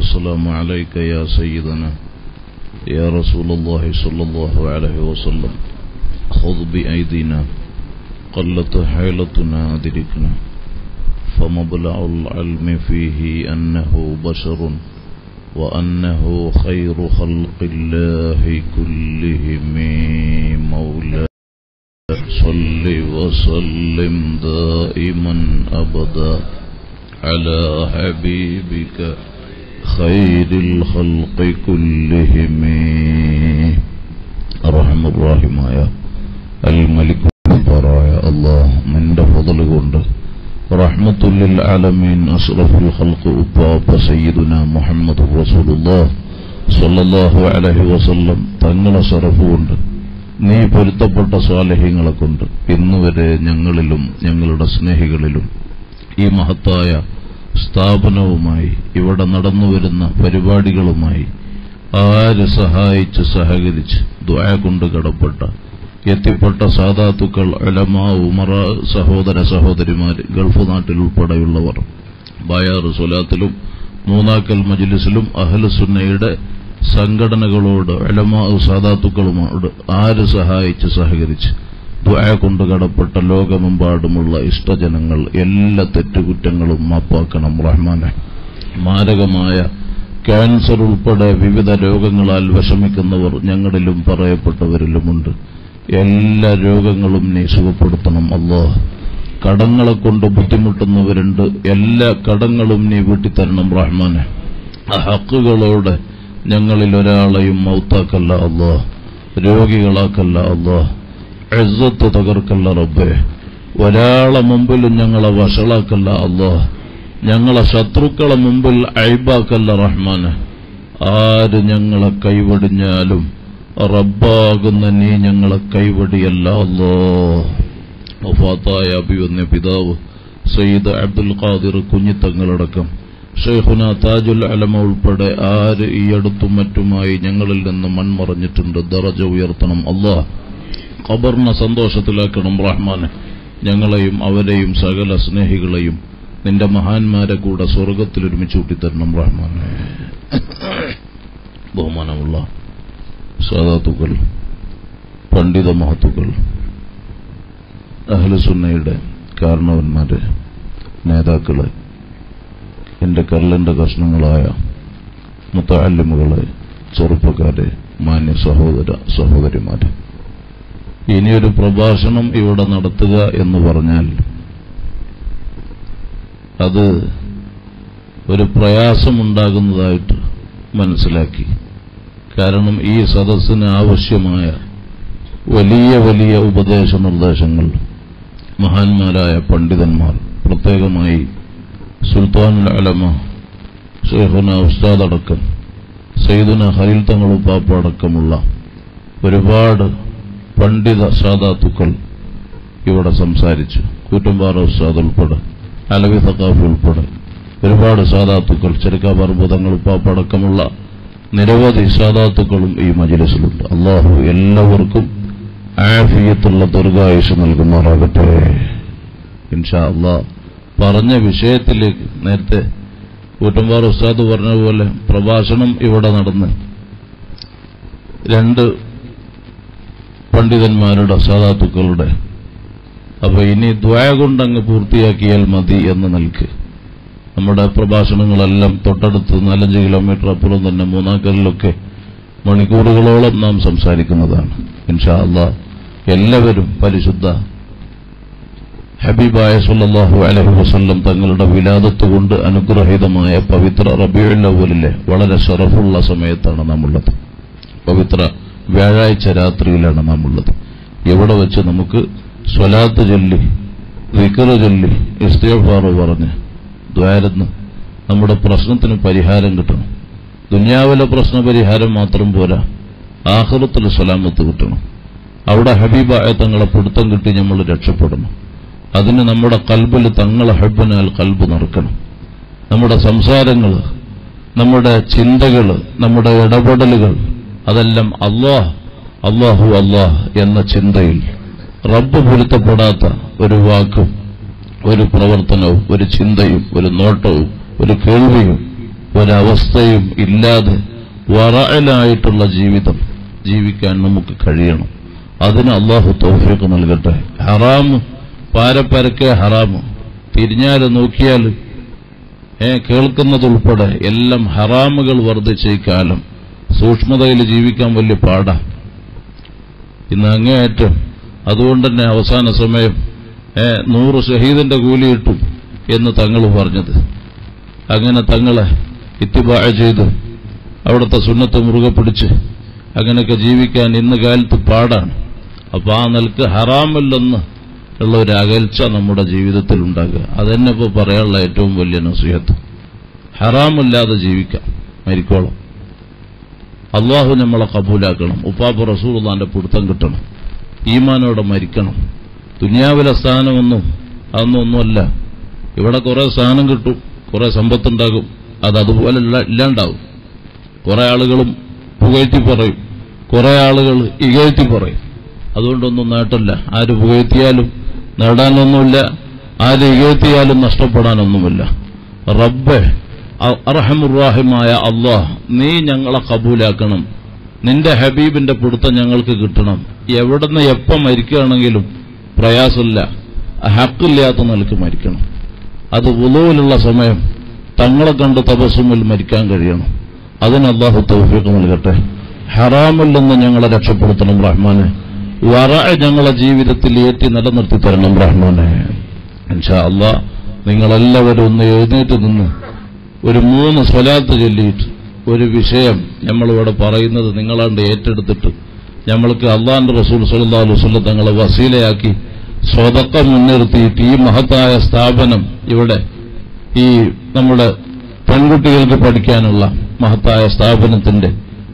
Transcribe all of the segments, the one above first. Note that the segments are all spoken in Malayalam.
والسلام عليك يا سيدنا يا رسول الله صلى الله عليه وسلم خذ بأيدينا قلت حيلتنا أدركنا فمبلغ العلم فيه أنه بشر وأنه خير خلق الله كلهم مولا صل وسلم دائما أبدا على حبيبك خير الخلق كلهم أرحم الراحماയ الملك البراയ الله من فضل കൊണ്ട് റഹ്മത്തുല്ലിൽ ആലമീൻ അഷ്റഫുൽ ഖൽഖ് ഉപ്പാപ്പ സയ്യിദുന മുഹമ്മദ് റസൂലുള്ളാഹ് സ്വല്ലല്ലാഹു അലൈഹി വസല്ലം തങ്ങളെ ശറഫ് കൊണ്ട് നീ പൊരുത്തപ്പെട്ട സ്വാലഹ്യങ്ങളെ കൊണ്ട് ഇന്നുവരെ ഞങ്ങളിലും ഞങ്ങളുടെ സ്നേഹികളിലും ഈ മഹത്തായ സ്ഥാപനവുമായി ഇവിടെ നടന്നുവരുന്ന പരിപാടികളുമായി ആര് സഹായിച്ച് സഹകരിച്ച് ദ്വായ കൊണ്ട് കടപ്പെട്ട എത്തിപ്പെട്ട സാധാത്തുക്കൾ അലമാ ഉമറ സഹോദര സഹോദരിമാർ ഗൾഫ് നാട്ടിൽ ഉൾപ്പെടെയുള്ളവർ ബയാർ സുലാത്തിലും മൂന്നാക്കൽ മജ്ലിസിലും അഹ്ലുസുന്നയുടെ സംഘടനകളോട് അലമാ സാധാത്തുക്കളുമോട് ആര് സഹായിച്ച് സഹകരിച്ച് ദ്വായ കൊണ്ട് കടപ്പെട്ട ലോകമെമ്പാടുമുള്ള ഇഷ്ടജനങ്ങൾ എല്ലാ തെറ്റുകുറ്റങ്ങളും മാപ്പാക്കണം റഹ്മാനെ മാരകമായ ക്യാൻസർ ഉൾപ്പെടെ വിവിധ രോഗങ്ങളാൽ വിഷമിക്കുന്നവർ ഞങ്ങളിലും പറയപ്പെട്ടവരിലുമുണ്ട് എല്ലാ രോഗങ്ങളും നീ സുഖപ്പെടുത്തണം അല്ലോ കടങ്ങളെ കൊണ്ട് ബുദ്ധിമുട്ടുന്നവരുണ്ട് എല്ലാ കടങ്ങളും നീ വീട്ടിത്തരണം റഹ്മാനെ ആ ഹക്കുകളോടെ ഞങ്ങളിൽ ഒരാളെയും മൗത്താക്കല്ല അല്ലോ രോഗികളാക്കല്ല അല്ലോ എഴുത്ത് തകർക്കല്ല റബ്ബേ ഒരാളെ മുമ്പിലും ഞങ്ങളെ വഷളാക്കല്ല അല്ലോ ഞങ്ങളെ ശത്രുക്കളെ മുമ്പിൽ അഴിബാക്കല്ല റഹ്മാന് ആര് ഞങ്ങളെ കൈവടിഞ്ഞാലും റബ്ബാകുന്ന നീ ഞങ്ങളെ കൈവടിയല്ല അല്ലോ വഫാത്തായ അഭിവന്യ പിതാവ് സയ്യിദ് അബ്ദുൽ ഖാദിർ കുഞ്ഞിത്തങ്ങളടക്കം ഷെയ്ഖുന താജുൽ അലമ ഉൾപ്പെടെ ആര് ഈ അടുത്തും മറ്റുമായി ഞങ്ങളിൽ നിന്ന് മൺമറഞ്ഞിട്ടുണ്ട് ദറജ ഉയർത്തണം അള്ളാഹ് ഖബറിനെ സന്തോഷത്തിലാക്കണം റഹ്മാനെ ഞങ്ങളെയും അവരെയും സകല സ്നേഹികളെയും നിന്റെ മഹാന്മാരെ കൂടെ സ്വർഗത്തിൽ ഒരുമിച്ച് കൂട്ടിത്തരണം റഹ്മാനെ ബഹുമാനമുള്ള സാധാത്തുക്കൾ പണ്ഡിത മഹത്തുക്കൾ അഹ്ലസുന്നയുടെ കാരണവന്മാര് നേതാക്കള് എന്റെ കല്ലിന്റെ കഷ്ണങ്ങളായ മുത്തല്ലിമുകള് ചെറുപ്പക്കാര് മാന്യ സഹോദര സഹോദരിമാര് ഇനിയൊരു പ്രഭാഷണം ഇവിടെ നടത്തുക എന്ന് പറഞ്ഞാൽ അത് ഒരു പ്രയാസമുണ്ടാകുന്നതായിട്ട് മനസ്സിലാക്കി കാരണം ഈ സദസ്സിന് ആവശ്യമായ വലിയ വലിയ ഉപദേശ നിർദ്ദേശങ്ങൾ മഹാന്മാരായ പണ്ഡിതന്മാർ പ്രത്യേകമായി സുൽത്താനുൽ അലമ ഷെയ്ഖുന ഉസ്താദ് അടക്കം സയ്യിദുന ഹരീൽ തങ്ങളുപ്പാപ്പ അടക്കമുള്ള ഒരുപാട് പണ്ഡിത സാധാത്തുക്കൾ ഇവിടെ സംസാരിച്ചു കൂറ്റമ്പാറ ഉസ്താദ് ഉൾപ്പെടെ അലവി സക്കാഫ് ഉൾപ്പെടെ ഒരുപാട് സാധാത്തുക്കൾ ചെറുക്കാപർബുദങ്ങൾ ഉപ്പാപ്പടക്കമുള്ള നിരവധി സാധാത്തുക്കളും ഈ മജിലിസിലുണ്ട് അള്ളാഹു എല്ലാവർക്കും ആഫിയത്തുള്ള ദീർഘായുഷ് നൽകുമാറാകട്ടെ ഇൻഷാ അള്ളാഹ് പറഞ്ഞ വിഷയത്തിലേക്ക് നേരത്തെ കൂറ്റമ്പാറ ഉസ്താദ് പറഞ്ഞ പോലെ പ്രഭാഷണം ഇവിടെ നടന്ന് രണ്ട് പണ്ഡിതന്മാരുടെ സാധാത്തുക്കളുടെ അപ്പൊ ഇനി ദ്വയ കൊണ്ടങ്ങ് പൂർത്തിയാക്കിയാൽ മതി എന്ന് നൽകി നമ്മുടെ പ്രഭാഷണങ്ങളെല്ലാം തൊട്ടടുത്ത് നാലഞ്ച് കിലോമീറ്റർ അപ്പുറം തന്നെ മൂന്നാക്കലിലൊക്കെ മണിക്കൂറുകളോളം നാം സംസാരിക്കുന്നതാണ് ഇൻഷാ അള്ളാ എല്ലാവരും പരിശുദ്ധ ഹബീബായ സുല്ലാഹു അലഹു വസ്ല്ലം തങ്ങളുടെ വിലാദത്ത് കൊണ്ട് അനുഗ്രഹീതമായ പവിത്ര റബിയുൽ അവലിലെ വളരെ ഷറഫുള്ള സമയത്താണ് നാം ഉള്ളത് പവിത്ര വ്യാഴാഴ്ച രാത്രിയിലാണ് നാം ഉള്ളത് എവിടെ വെച്ച് നമുക്ക് സ്വലാത്ത് ചൊല്ലി വിക്കറ് ചൊല്ലി ഇസ്തേഫാറ് പറഞ്ഞ് ദ്വാരന്ന് നമ്മുടെ പ്രശ്നത്തിന് പരിഹാരം കിട്ടണം ദുന്യാവിലെ പ്രശ്ന പരിഹാരം മാത്രം പോരാ ആഹ്റത്തിൽ സലാമത്ത് കിട്ടണം അവിടെ ഹബീബായ തങ്ങളെ പിടുത്തം കിട്ടി നമ്മൾ രക്ഷപ്പെടണം അതിന് നമ്മുടെ കൽബിൽ തങ്ങളെ ഹബ്ബിനാൽ കൽബ് നിറക്കണം നമ്മുടെ സംസാരങ്ങൾ നമ്മുടെ ചിന്തകൾ നമ്മുടെ ഇടപെടലുകൾ അതെല്ലാം അള്ളാഹ് അള്ളാഹു അള്ളാഹ് എന്ന ചിന്തയിൽ റബ്ബ് പൊരുത്തപ്പെടാത്ത ഒരു വാക്കും ഒരു പ്രവർത്തനവും ഒരു ചിന്തയും ഒരു നോട്ടവും ഒരു കേൾവിയും ഒരവസ്ഥയും ഇല്ലാതെ വറയിലായിട്ടുള്ള ജീവിതം ജീവിക്കാൻ നമുക്ക് കഴിയണം അതിന് അള്ളാഹു തൗഫീഖ് നൽകട്ടെ ഹറാമ് പാരപ്പരക്കെ ഹറാമ് തിരിഞ്ഞാൽ നോക്കിയാൽ ഏ കേൾക്കുന്നതുൾപ്പെടെ എല്ലാം ഹറാമുകൾ വർദ്ധിച്ച ഈ കാലം സൂക്ഷ്മതയിൽ ജീവിക്കാൻ വലിയ പാടാ ഇന്ന് അങ്ങേയറ്റം അതുകൊണ്ട് തന്നെ അവസാന സമയം ഏ നൂറ് ഷഹീദിന്റെ കൂലി കിട്ടും എന്ന് തങ്ങൾ പറഞ്ഞത് അങ്ങനെ തങ്ങളെ ഇത്തിബായ ചെയ്ത് അവിടുത്തെ സുന്നത്ത് മുറുകെ പിടിച്ച് അങ്ങനെയൊക്കെ ജീവിക്കാൻ ഇന്ന് കാലത്ത് പാടാണ് അപ്പൊ ആ നിലക്ക് ഹറാമില്ലെന്ന് ഉള്ള ഒരു അകൽച്ച നമ്മുടെ ജീവിതത്തിൽ ഉണ്ടാകുക അതന്നെ ഇപ്പോൾ പറയാനുള്ള ഏറ്റവും വലിയ നസീഹത്ത് ഹറാമില്ലാതെ ജീവിക്കാം മരിക്കോളം അള്ളാഹു നമ്മളെ കബൂലാക്കണം ഉപ്പാപ്പ റസൂള്ളാന്റെ പിടുത്തം കിട്ടണം ഈമാനോടെ മരിക്കണം ദുനിയാവിലെ സ്ഥാനമൊന്നും അതൊന്നും ഒന്നുമല്ല ഇവിടെ കുറെ സ്ഥാനം കിട്ടും കുറെ സമ്പത്തുണ്ടാകും അത് അതുപോലെ ഇല്ല- ഇല്ലാണ്ടാവും കുറെ ആളുകളും പുകഴ്ത്തി പറയും കുറെ ആളുകൾ ഇകഴ്ത്തി പറയും അതുകൊണ്ടൊന്നും നേട്ടമില്ല ആര് പുകഴ്ത്തിയാലും നേടാനൊന്നുമില്ല ആര് ഇകഴ്ത്തിയാലും നഷ്ടപ്പെടാനൊന്നുമില്ല റബ്ബെ അ- അർഹമുറാഹിമായ അള്ളാഹ് നീ ഞങ്ങളെ കബൂലാക്കണം നിന്റെ ഹബീബിന്റെ പിടുത്തം ഞങ്ങൾക്ക് കിട്ടണം എവിടുന്ന് എപ്പം മരിക്കുകയാണെങ്കിലും പ്രയാസമില്ല ഹക്കില്ലാത്ത നിലക്ക് മരിക്കണം അത് ഉളവിലുള്ള സമയം തങ്ങളെ കണ്ട് തപസ്സുമിൽ മരിക്കാൻ കഴിയണം അതിന് അള്ളാഹു തൗഫീഖ് നൽകട്ടെ ഹറാമിൽ നിന്ന് ഞങ്ങളെ രക്ഷപ്പെടുത്തണം റഹ്മാനെ വറ ഞങ്ങളെ ജീവിതത്തിൽ ഏറ്റി നിലനിർത്തി തരണം റഹ്മാനെ ഇൻഷാ അള്ളാഹ് നിങ്ങളെല്ലാവരും ഒന്ന് എഴുന്നേറ്റ് നിന്ന് ഒരു മൂന്ന് സ്വലാത്ത് ചൊല്ലിയിട്ട് ഒരു വിഷയം നമ്മളിവിടെ പറയുന്നത് നിങ്ങളാണ്ട് ഏറ്റെടുത്തിട്ട് നമ്മൾക്ക് അള്ളാന്റെ റസൂൽ സല്ലല്ലാഹു അലൈഹി വസല്ലം തങ്ങളെ വസീലയാക്കി സ്വതക്കം മുൻനിർത്തിയിട്ട് ഈ മഹത്തായ സ്ഥാപനം ഇവിടെ ഈ നമ്മുടെ പെൺകുട്ടികൾക്ക് പഠിക്കാനുള്ള മഹത്തായ സ്ഥാപനത്തിന്റെ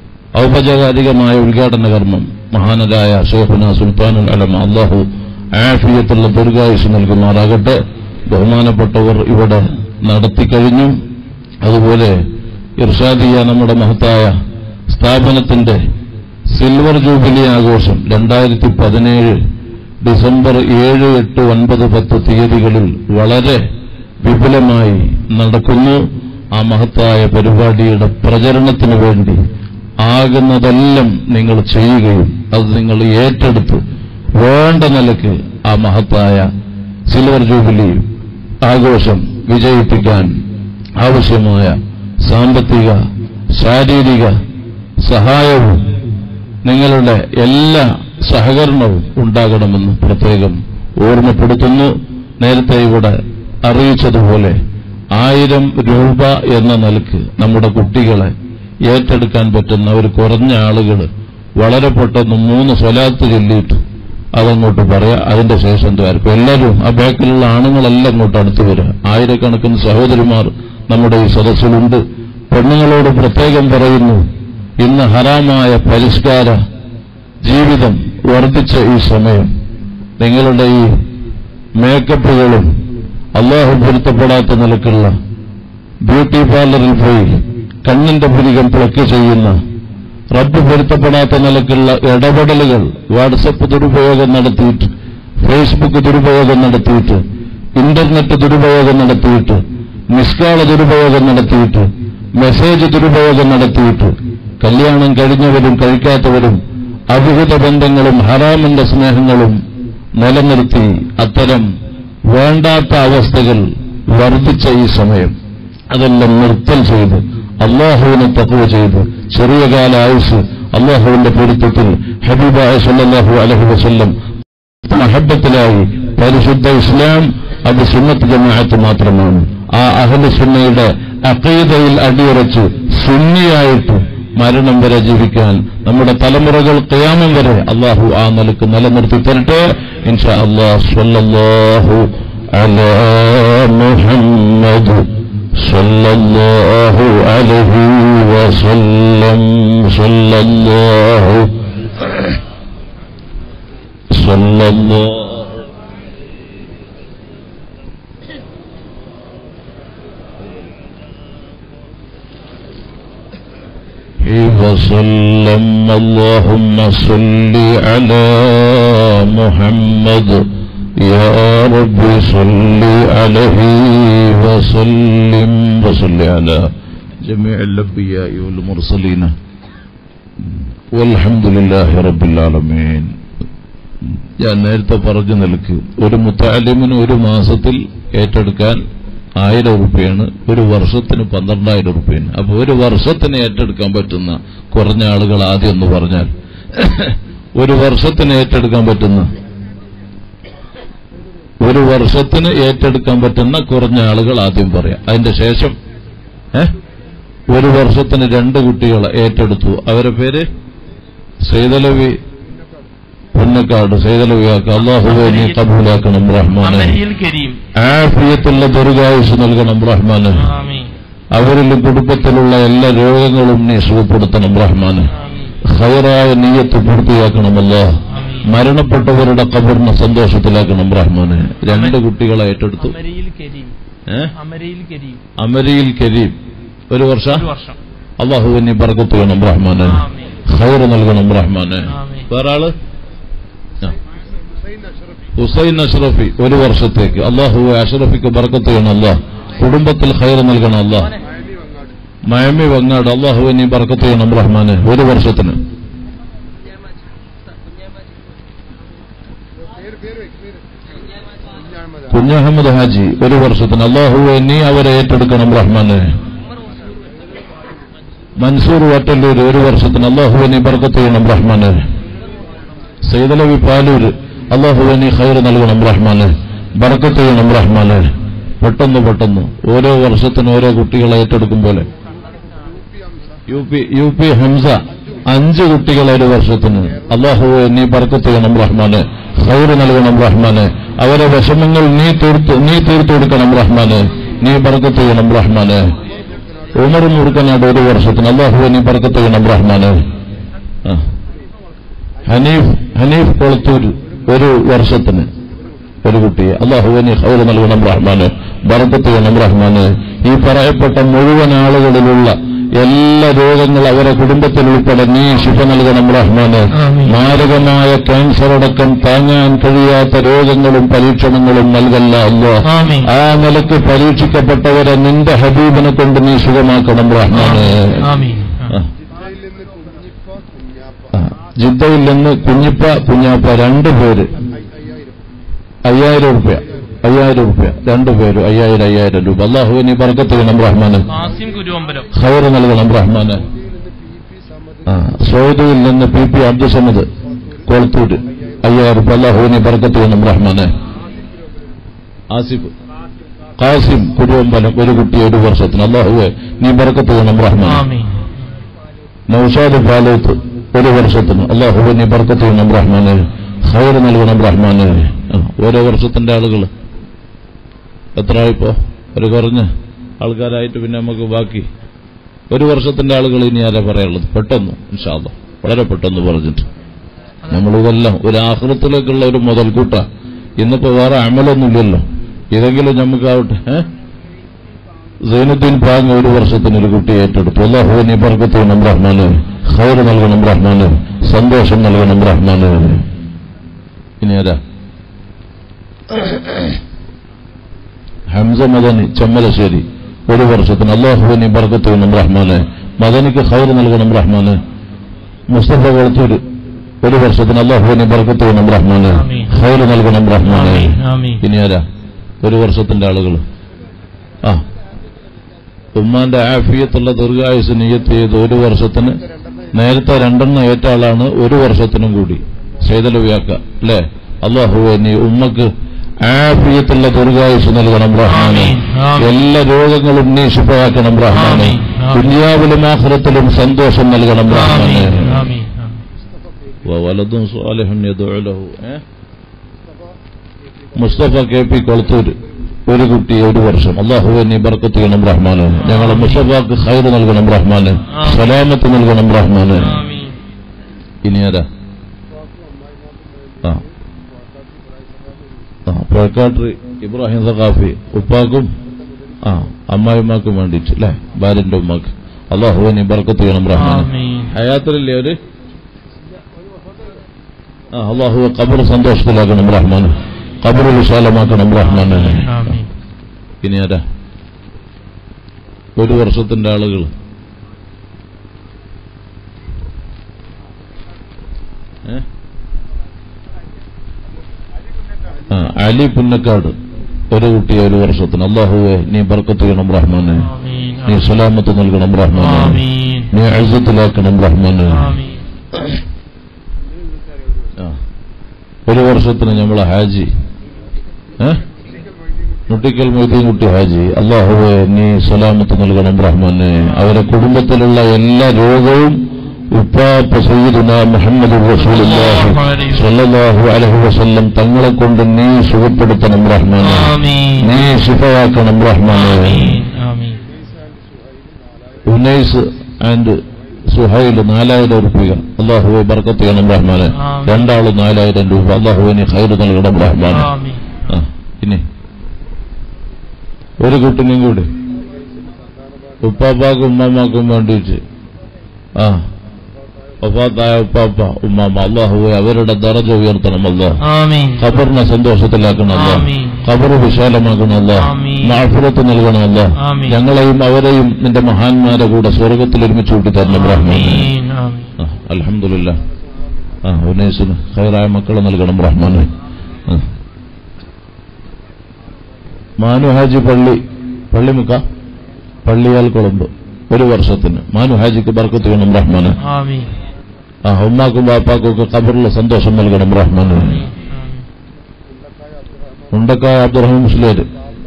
ഔപചാരികമായ ഉദ്ഘാടന കർമ്മം മഹാനരായ ഷേഖുന സുൽത്താനുൽ അലമ അള്ളാഹു ആഫിയത്തുള്ള ദീർഘായുസ് നൽകുമാറാകട്ടെ ബഹുമാനപ്പെട്ടവർ ഇവിടെ നടത്തിക്കഴിഞ്ഞു അതുപോലെ ഇർഷാദിയ നമ്മുടെ മഹത്തായ സ്ഥാപനത്തിന്റെ സിൽവർ ജൂബിലി ആഘോഷം രണ്ടായിരത്തി പതിനേഴ് ഡിസംബർ ഏഴ് എട്ട് ഒൻപത് പത്ത് തീയതികളിൽ വളരെ വിപുലമായി നടക്കുന്നു ആ മഹത്തായ പരിപാടിയുടെ പ്രചരണത്തിന് വേണ്ടി ആകുന്നതെല്ലാം നിങ്ങൾ ചെയ്യുകയും അത് നിങ്ങൾ ഏറ്റെടുത്ത് വേണ്ട നിലക്ക് ആ മഹത്തായ സിൽവർ ജൂബിലി ആഘോഷം വിജയിപ്പിക്കാൻ ആവശ്യമായ സാമ്പത്തിക ശാരീരിക സഹായവും നിങ്ങളുടെ എല്ലാ സഹകരണവും ഉണ്ടാകണമെന്ന് പ്രത്യേകം ഓർമ്മപ്പെടുത്തുന്നു നേരത്തെ ഇവിടെ അറിയിച്ചതുപോലെ ആയിരം രൂപ എന്ന നിലക്ക് നമ്മുടെ കുട്ടികളെ ഏറ്റെടുക്കാൻ പറ്റുന്ന ഒരു കുറഞ്ഞ ആളുകൾ വളരെ പെട്ടെന്ന് മൂന്ന് സ്വലാത്ത് ചൊല്ലിയിട്ട് അതങ്ങോട്ട് പറയാം അതിന്റെ ശേഷം ദ്വാരക്കും എല്ലാവരും ആ ബാക്കിലുള്ള ആണുങ്ങളെല്ലാം അങ്ങോട്ട് അടുത്ത് വരിക ആയിരക്കണക്കിന് സഹോദരിമാർ നമ്മുടെ ഈ സദസ്സിലുണ്ട് പെണ്ണുങ്ങളോട് പ്രത്യേകം പറയുന്നു ഇന്ന് ഹറാമായ പരിഷ്കാര ജീവിതം വർദ്ധിച്ച ഈ സമയം നിങ്ങളുടെ ഈ മേക്കപ്പുകളും അള്ളാഹു പൊരുത്തപ്പെടാത്ത നിലക്കുള്ള ബ്യൂട്ടി പാർലറിൽ പോയി കണ്ണിന്റെ പുരികം പ്ലക്ക് ചെയ്യുന്ന റബ്ബ് പൊരുത്തപ്പെടാത്ത നിലക്കുള്ള ഇടപെടലുകൾ വാട്സപ്പ് ദുരുപയോഗം നടത്തിയിട്ട് ഫേസ്ബുക്ക് ദുരുപയോഗം നടത്തിയിട്ട് ഇന്റർനെറ്റ് ദുരുപയോഗം നടത്തിയിട്ട് നിഷ്കാള ദുരുപയോഗം നടത്തിയിട്ട് മെസ്സേജ് ദുരുപയോഗം നടത്തിയിട്ട് കല്യാണം കഴിഞ്ഞവരും കഴിക്കാത്തവരും അവിഹിത ബന്ധങ്ങളും ഹറാമിന്റെ സ്നേഹങ്ങളും നിലനിർത്തി അത്തരം വേണ്ടാത്ത അവസ്ഥകൾ വർദ്ധിച്ച ഈ സമയം അതെല്ലാം നിർത്തൽ ചെയ്ത് അള്ളാഹുവിനെ തക്കുവ ചെയ്ത് ചെറിയ കാല ആയുസ് അള്ളാഹുവിന്റെ പൊരുത്തത്തിൽ ഹബീബായ സല്ലല്ലാഹു അലൈഹി വസല്ലം മഹബത്തിലായി പരിശുദ്ധ ഇസ്ലാം അത് സുന്നത്ത് ജമാഅത്ത് മാത്രമാണ് ആ അഹ്ലു സുന്നയുടെ അക്കീതയിൽ അടിയുറച്ച് സുന്നിയായിട്ട് മരണം വരെ ജീവിക്കാൻ നമ്മുടെ തലമുറകൾ കയാമം വരെ അള്ളാഹു ആ നിലക്ക് നിലനിർത്തി തരട്ടെ ഇൻഷാ അള്ളാഹ് സ്വല്ലല്ലാഹു അലാ മുഹമ്മദ് സ്വല്ലല്ലാഹു അലൈഹി വസല്ലം സ്വല്ലല്ലാഹു സ്വല്ലല്ലാഹു وسلم اللهم صل على محمد يا رب صل عليه وسلم وصل على جميع الأنبياء والمرسلين والحمد لله رب العالمين ഞാൻ നേരത്തെ പറഞ്ഞു നിൽക്ക് ഒരു മുത്താലിമിന് ഒരു മാസത്തിൽ ഏറ്റെടുക്കാൻ ആയിരം ഉറുപ്പ്യാണ് ഒരു വർഷത്തിന് പന്ത്രണ്ടായിരം ഉറുപ്പ്യാണ് അപ്പൊ ഒരു വർഷത്തിന് ഏറ്റെടുക്കാൻ പറ്റുന്ന കുറഞ്ഞ ആളുകൾ ആദ്യം ഒന്ന് പറഞ്ഞാൽ ഒരു വർഷത്തിന് ഏറ്റെടുക്കാൻ പറ്റുന്ന ഒരു വർഷത്തിന് ഏറ്റെടുക്കാൻ പറ്റുന്ന കുറഞ്ഞ ആളുകൾ ആദ്യം പറയാം അതിന്റെ ശേഷം ഏ ഒരു വർഷത്തിന് രണ്ട് കുട്ടികളെ ഏറ്റെടുത്തു അവരെ പേര് സൈതലവി പുന്നക്കാട് സൈതലവിയാക്ക അള്ളാഹുവെ നീ കബൂലാക്കണം റഹ്മാനെ അമരിയിൽ കരീം ആഫിയത്തുള്ള ദീർഘായുസ് നൽകണം റഹ്മാന് ആമീൻ അവരിലും കുടുംബത്തിലുള്ള എല്ലാ രോഗങ്ങളും നീ സുഖപ്പെടുത്തണം റഹ്മാന് ആമീൻ ഹൈറായ നീയത്ത് പൂർത്തിയാക്കണമല്ലോ ആമീൻ മരണപ്പെട്ടവരുടെ കബറിനെ സന്തോഷത്തിലാക്കണം റഹ്മാന് രണ്ട് കുട്ടികളെ ഏറ്റെടുത്തു അമരിയിൽ കരീം ഏ അമരയിൽ കരീം അമരിയിൽ കരീം ഒരു വർഷ ഒരു വർഷം അള്ളാഹു നീ ബർക്കത്ത് വേണം റഹ്മാന് ആമീൻ ഹൈറ് നൽകണം റഹ്മാന് ആമീൻ. വേറെ ആള് ആ. ഹുസൈൻ അഷ്റഫി ഒരു വർഷത്തേക്ക് അള്ളാഹു അഷ്റഫിക്ക് ബർക്കത്ത് ചെയ്യണം അല്ലാഹ് കുടുംബത്തിൽ ഹൈർ നൽകണം അല്ലാഹ് മയമി വങ്ങാട് അള്ളാഹു നീ ബർക്കത്ത് ചെയ്യണം റഹ്മാന് ഒരു വർഷത്തിന് കുഞ്ഞഹമ്മദ് ഹാജി ഒരു വർഷത്തിന് അള്ളാഹു നീ അവരെ ഏറ്റെടുക്കണം റഹ്മാന് മൻസൂർ വട്ടല്ലൂർ ഒരു വർഷത്തിന് അള്ളാഹു നീ ബർക്കത്ത് ചെയ്യണം റഹ്മാന് സൈതലവി പാലൂര് അള്ളാഹു നീ ഖൈർ നൽകണം റഹ്മാന് ബർക്കത്ത് ചെയ്യണം റഹ്മാന് പെട്ടെന്ന് പെട്ടെന്ന് ഓരോ വർഷത്തിന് ഓരോ കുട്ടികളെ ഏറ്റെടുക്കും പോലെ U P U P Hamsa അഞ്ച് കുട്ടികളെ ഒരു വർഷത്തിന് അള്ളാഹു നീ ബർക്കത്ത് ചെയ്യണം റഹ്മാന് ഖൈർ നൽകണം റഹ്മാന് അവരെ വിഷമങ്ങൾ നീ തീർത്തു നീ തീർത്തു കൊടുക്കണം റഹ്മാന് നീ ബർക്കത്ത് ചെയ്യണം റഹ്മാന് ഉമർ മുറുക്കനാട് ഒരു വർഷത്തിന് അള്ളാഹു നീ ബർക്കത്ത് ചെയ്യണം റഹ്മാന് ആ. ഹനീഫ് ഹനീഫ് കൊളത്തൂർ ഒരു വർഷത്തിന് ഒരു കുട്ടിയെ അള്ളാഹുവിനെ ഹൗർ നൽകണം റഹ്മാന് ബർക്കത്ത് ചെയ്യണം റഹ്മാന് ഈ പറയപ്പെട്ട മുഴുവൻ ആളുകളിലുള്ള എല്ലാ രോഗങ്ങൾ അവരെ കുടുംബത്തിൽ ഉൾപ്പെടെ നീ ശിഫ നൽകണം റഹ്മാന് ആമീൻ. മാരകമായ ക്യാൻസർ അടക്കം താങ്ങാൻ കഴിയാത്ത രോഗങ്ങളും പരീക്ഷണങ്ങളും നൽകല്ല അല്ലോ ആമീൻ. ആ നിലക്ക് പരീക്ഷിക്കപ്പെട്ടവരെ നിന്റെ ഹബീബിനെ കൊണ്ട് നീ സുഖമാക്കണം റഹ്മാന് ആമീൻ ആ. ആ. ജിദ്ദയിൽ നിന്ന് കുഞ്ഞിപ്പ കുഞ്ഞാപ്പ രണ്ടു പേര് അയ്യായിരം റുപ്യ അയ്യായിരം റുപ്യ രണ്ടു പേര് അയ്യായിരം അയ്യായിരം രൂപ അള്ളാഹു നീ ബർക്കത്ത് ചെയ്യണം റഹ്മാന് കാസിം കുരുവമ്പലം ഖൈർ നൽകണം റഹ്മാന് ആ സൗദിയിൽ നിന്ന് പി പി അബ്ദുസമദ് കൊളത്തൂര് അയ്യായിരം റുപ്യ അള്ളാഹു നീ ബർക്കത്ത് ചെയ്യണം റഹ്മാന് ആസിഫ് ഖാസിം കുരുവമ്പലം ഒരു കുട്ടി ഒരു വർഷത്തിന് അള്ളാഹുവെ നീ ബർക്കത്ത് ചെയ്യണം റഹ്മാൻ ആമീൻ നൌഷാദ് ഫാലൂത്ത് ഒരു വർഷത്തിന് അള്ളാഹു നീ ബർക്കത്ത് ചെയ്യണം റഹ്മാന് ഖൈർ നൽകണം റഹ്മാന് ആ, ഓരോ വർഷത്തിന്റെ ആളുകൾ എത്ര ഇപ്പോ ഒരു കുറഞ്ഞ ആൾക്കാരായിട്ട് പിന്നെ നമുക്ക് ബാക്കി ഒരു വർഷത്തിന്റെ ആളുകൾ ഇനി ആരാ പറയാനുള്ളത് പെട്ടെന്ന് ഇൻഷാല്ല വളരെ പെട്ടെന്ന് പറഞ്ഞിട്ട് നമ്മളിതെല്ലാം ഒരു ആഹൃത്തിലേക്കുള്ള ഒരു മുതൽക്കൂട്ട ഇന്നിപ്പോ വേറെ അമലൊന്നുമില്ലല്ലോ ഇതെങ്കിലും നമുക്കാവട്ടെ ഏഹ് സൈനുദ്ദീൻ പാങ് ഒരു വർഷത്തിന് ഒരു കുട്ടി ഏറ്റെടുത്തു അള്ളാഹു നീ ബർക്കത്ത് ചെയ്യണം റഹ്മാന് ഖൈർ നൽകണം റഹ്മാന് സന്തോഷം നൽകണം റഹ്മാന് ഇനി ആരാ ഹംസ മദനി ചെമ്മലശ്ശേരി ഒരു വർഷത്തിന് അള്ളാഹു നീ ബർക്കത്ത് ചെയ്യണം റഹ്മാന് മദനിക്ക് ഖൈർ നൽകണം റഹ്മാന് മുസ്തഫ കൊളത്തൂര് ഒരു വർഷത്തിന് അള്ളാഹു നീ ബർക്കത്ത് ചെയ്യണം റഹ്മാന് ആമീൻ. ഖൈർ നൽകണം റഹ്മാന് ആമീൻ ആമീൻ ഇനി ആരാ ഒരു വർഷത്തിന്റെ ആളുകൾ ആ ഉമ്മാന്റെ ആഫിയത്തുള്ള ദീർഘായുസ് നിയത്ത് ചെയ്ത് ഒരു വർഷത്തിന് നേരത്തെ രണ്ടെണ്ണം ഏറ്റ ആളാണ് ഒരു വർഷത്തിനും കൂടി ചെയ്തലുവയാക്ക അല്ലേ അള്ളാഹുവെ നീ ഉമ്മക്ക് ആഫിയത്തുള്ള ദീർഘായുസ് നൽകണം റഹ്മാനെ ആമീൻ. ആമീൻ. എല്ലാ രോഗങ്ങളും നീ ശുഭയാക്കണം റഹ്മാനെ ആമീൻ. ആമീൻ. ദുനിയാവിലും ആഖിറത്തിലും സന്തോഷം നൽകണം റഹ്മാനെ ആമീൻ ആമീൻ വലതും സ്വാലിഹും യദ്ഉ ലഹു ഏ? മുസ്തഫ കെ പി കൊളത്തൂര് ഒരു കുട്ടി ഒരു വർഷം അള്ളാഹു നീ ബർക്കത്ത് ചെയ്യണം റഹ്മാന് ഞങ്ങളെ മുസ്തഫാക്ക് ഖൈർ നൽകണം റഹ്മാന് ആമീൻ. സലാമത്ത് നൽകണം റഹ്മാന് ആമീൻ ഇനി ആരാ ആ ആ പുഴക്കാട്ട് ഇബ്രാഹിം സഖാഫി ഉപ്പാക്കും ആ അമ്മായിമാക്കും വേണ്ടിയിട്ട് അല്ലേ ഭാര്യന്റെ ഉമ്മാക്ക് അള്ളാഹു നീ ബർക്കത്ത് ചെയ്യണം റഹ്മാന് ആമീൻ ഹയാത്തിലല്ലേ അവര് ആ അള്ളാഹു ഖബർ സന്തോഷത്തിലാക്കണം റഹ്മാന് ഖബർ വിശാലമാക്കണം റഹ്മാന് ആമീൻ ഇനി ആരാ ഒരു വർഷത്തിന്റെ ആളുകൾ അലി പുന്നക്കാട് ഒരു കുട്ടിയെ ഒരു വർഷത്തിന് അള്ളാഹുവെ നീ ബർക്കത്ത് ചെയ്യണം റഹ്മാനെ ആമീൻ നീ സലാമത്ത് നൽകണം റഹ്മാനെ ആമീൻ നീ അഴുത്തത്തിലാക്കണം റഹ്മാനെ ആമീൻ ആ. ഒരു വർഷത്തിന് നമ്മളെ ഹാജി ഏ മുട്ടിക്കൽ മൊയ്തീൻ കുട്ടി ഹാജി അള്ളാഹുവെ നീ സലാമത്ത് നൽകണം റഹ്മാനെ അവരെ കുടുംബത്തിലുള്ള എല്ലാ രോഗവും ഉപ്പാപ്പ സയ്യിദുന മുഹമ്മദ് റസൂലുള്ളാഹി സ്വല്ലല്ലാഹു അലൈഹി വസല്ലം തങ്ങളെ കൊണ്ട് നീ സുഖപ്പെടുത്തണം റഹ്മാനെ ആമീൻ നീ ശിഫയാക്കണം റഹ്മാനെ ആമീൻ ആമീൻ ഉനൈസ് ആൻഡ് സുഹൈൽ നാലായിരം റുപ്യ അള്ളാഹുവെ ബർക്കത്ത് ചെയ്യണം റഹ്മാനെ ആമീൻ. രണ്ടാളും നാലായിരം രൂപ അള്ളാഹുവെ നീ ഖൈർ നൽകണം റഹ്മാനെ ആമീൻ ആ ഇനി ഒരു കുട്ടിനും കൂടി ഉപ്പാപ്പാക്കും ഉമ്മാമാക്കും വേണ്ടിയിട്ട് ആ ഒപ്പാത്തായ ഉപ്പാപ്പ ഉമ്മാമ അള്ളാഹുവെ അവരുടെ ദറജ ഉയർത്തണം അല്ലാ ആമീൻ ഖബറിനെ സന്തോഷത്തിലാക്കണം അല്ലാ ആമീൻ. ഖബറ് വിശാലമാക്കണം അല്ലാ ആമീൻ. മാഫിറത്ത് നൽകണം അല്ലാ ആമീൻ. ഞങ്ങളെയും അവരെയും നിന്റെ മഹാന്മാരെ കൂടെ സ്വർഗത്തിൽ ഒരുമിച്ച് കൂട്ടി തരണം റഹ്മാനെ ആമീൻ ആമീൻ അലഹമില്ല ആ ഉനൈസിന് ഹൈറായ മക്കളെ നൽകണം റഹ്മാനെ ആ. മാനു ഹാജി പള്ളി പള്ളിമുക്ക പള്ളിയാൽ കൊളമ്പ് ഒരു വർഷത്തിന് മാനു ഹാജിക്ക് ബർക്കത്ത് വേണം റഹ്മാന് ആമീൻ ആ ഉമ്മാക്കും ബാപ്പാക്കും ഒക്കെ ഖബറിൽ സന്തോഷം നൽകണം റഹ്മാന് ആമീൻ ഉണ്ടക്കായ അബ്ദുറഹ്മാൻ മുസ്ലിയാര്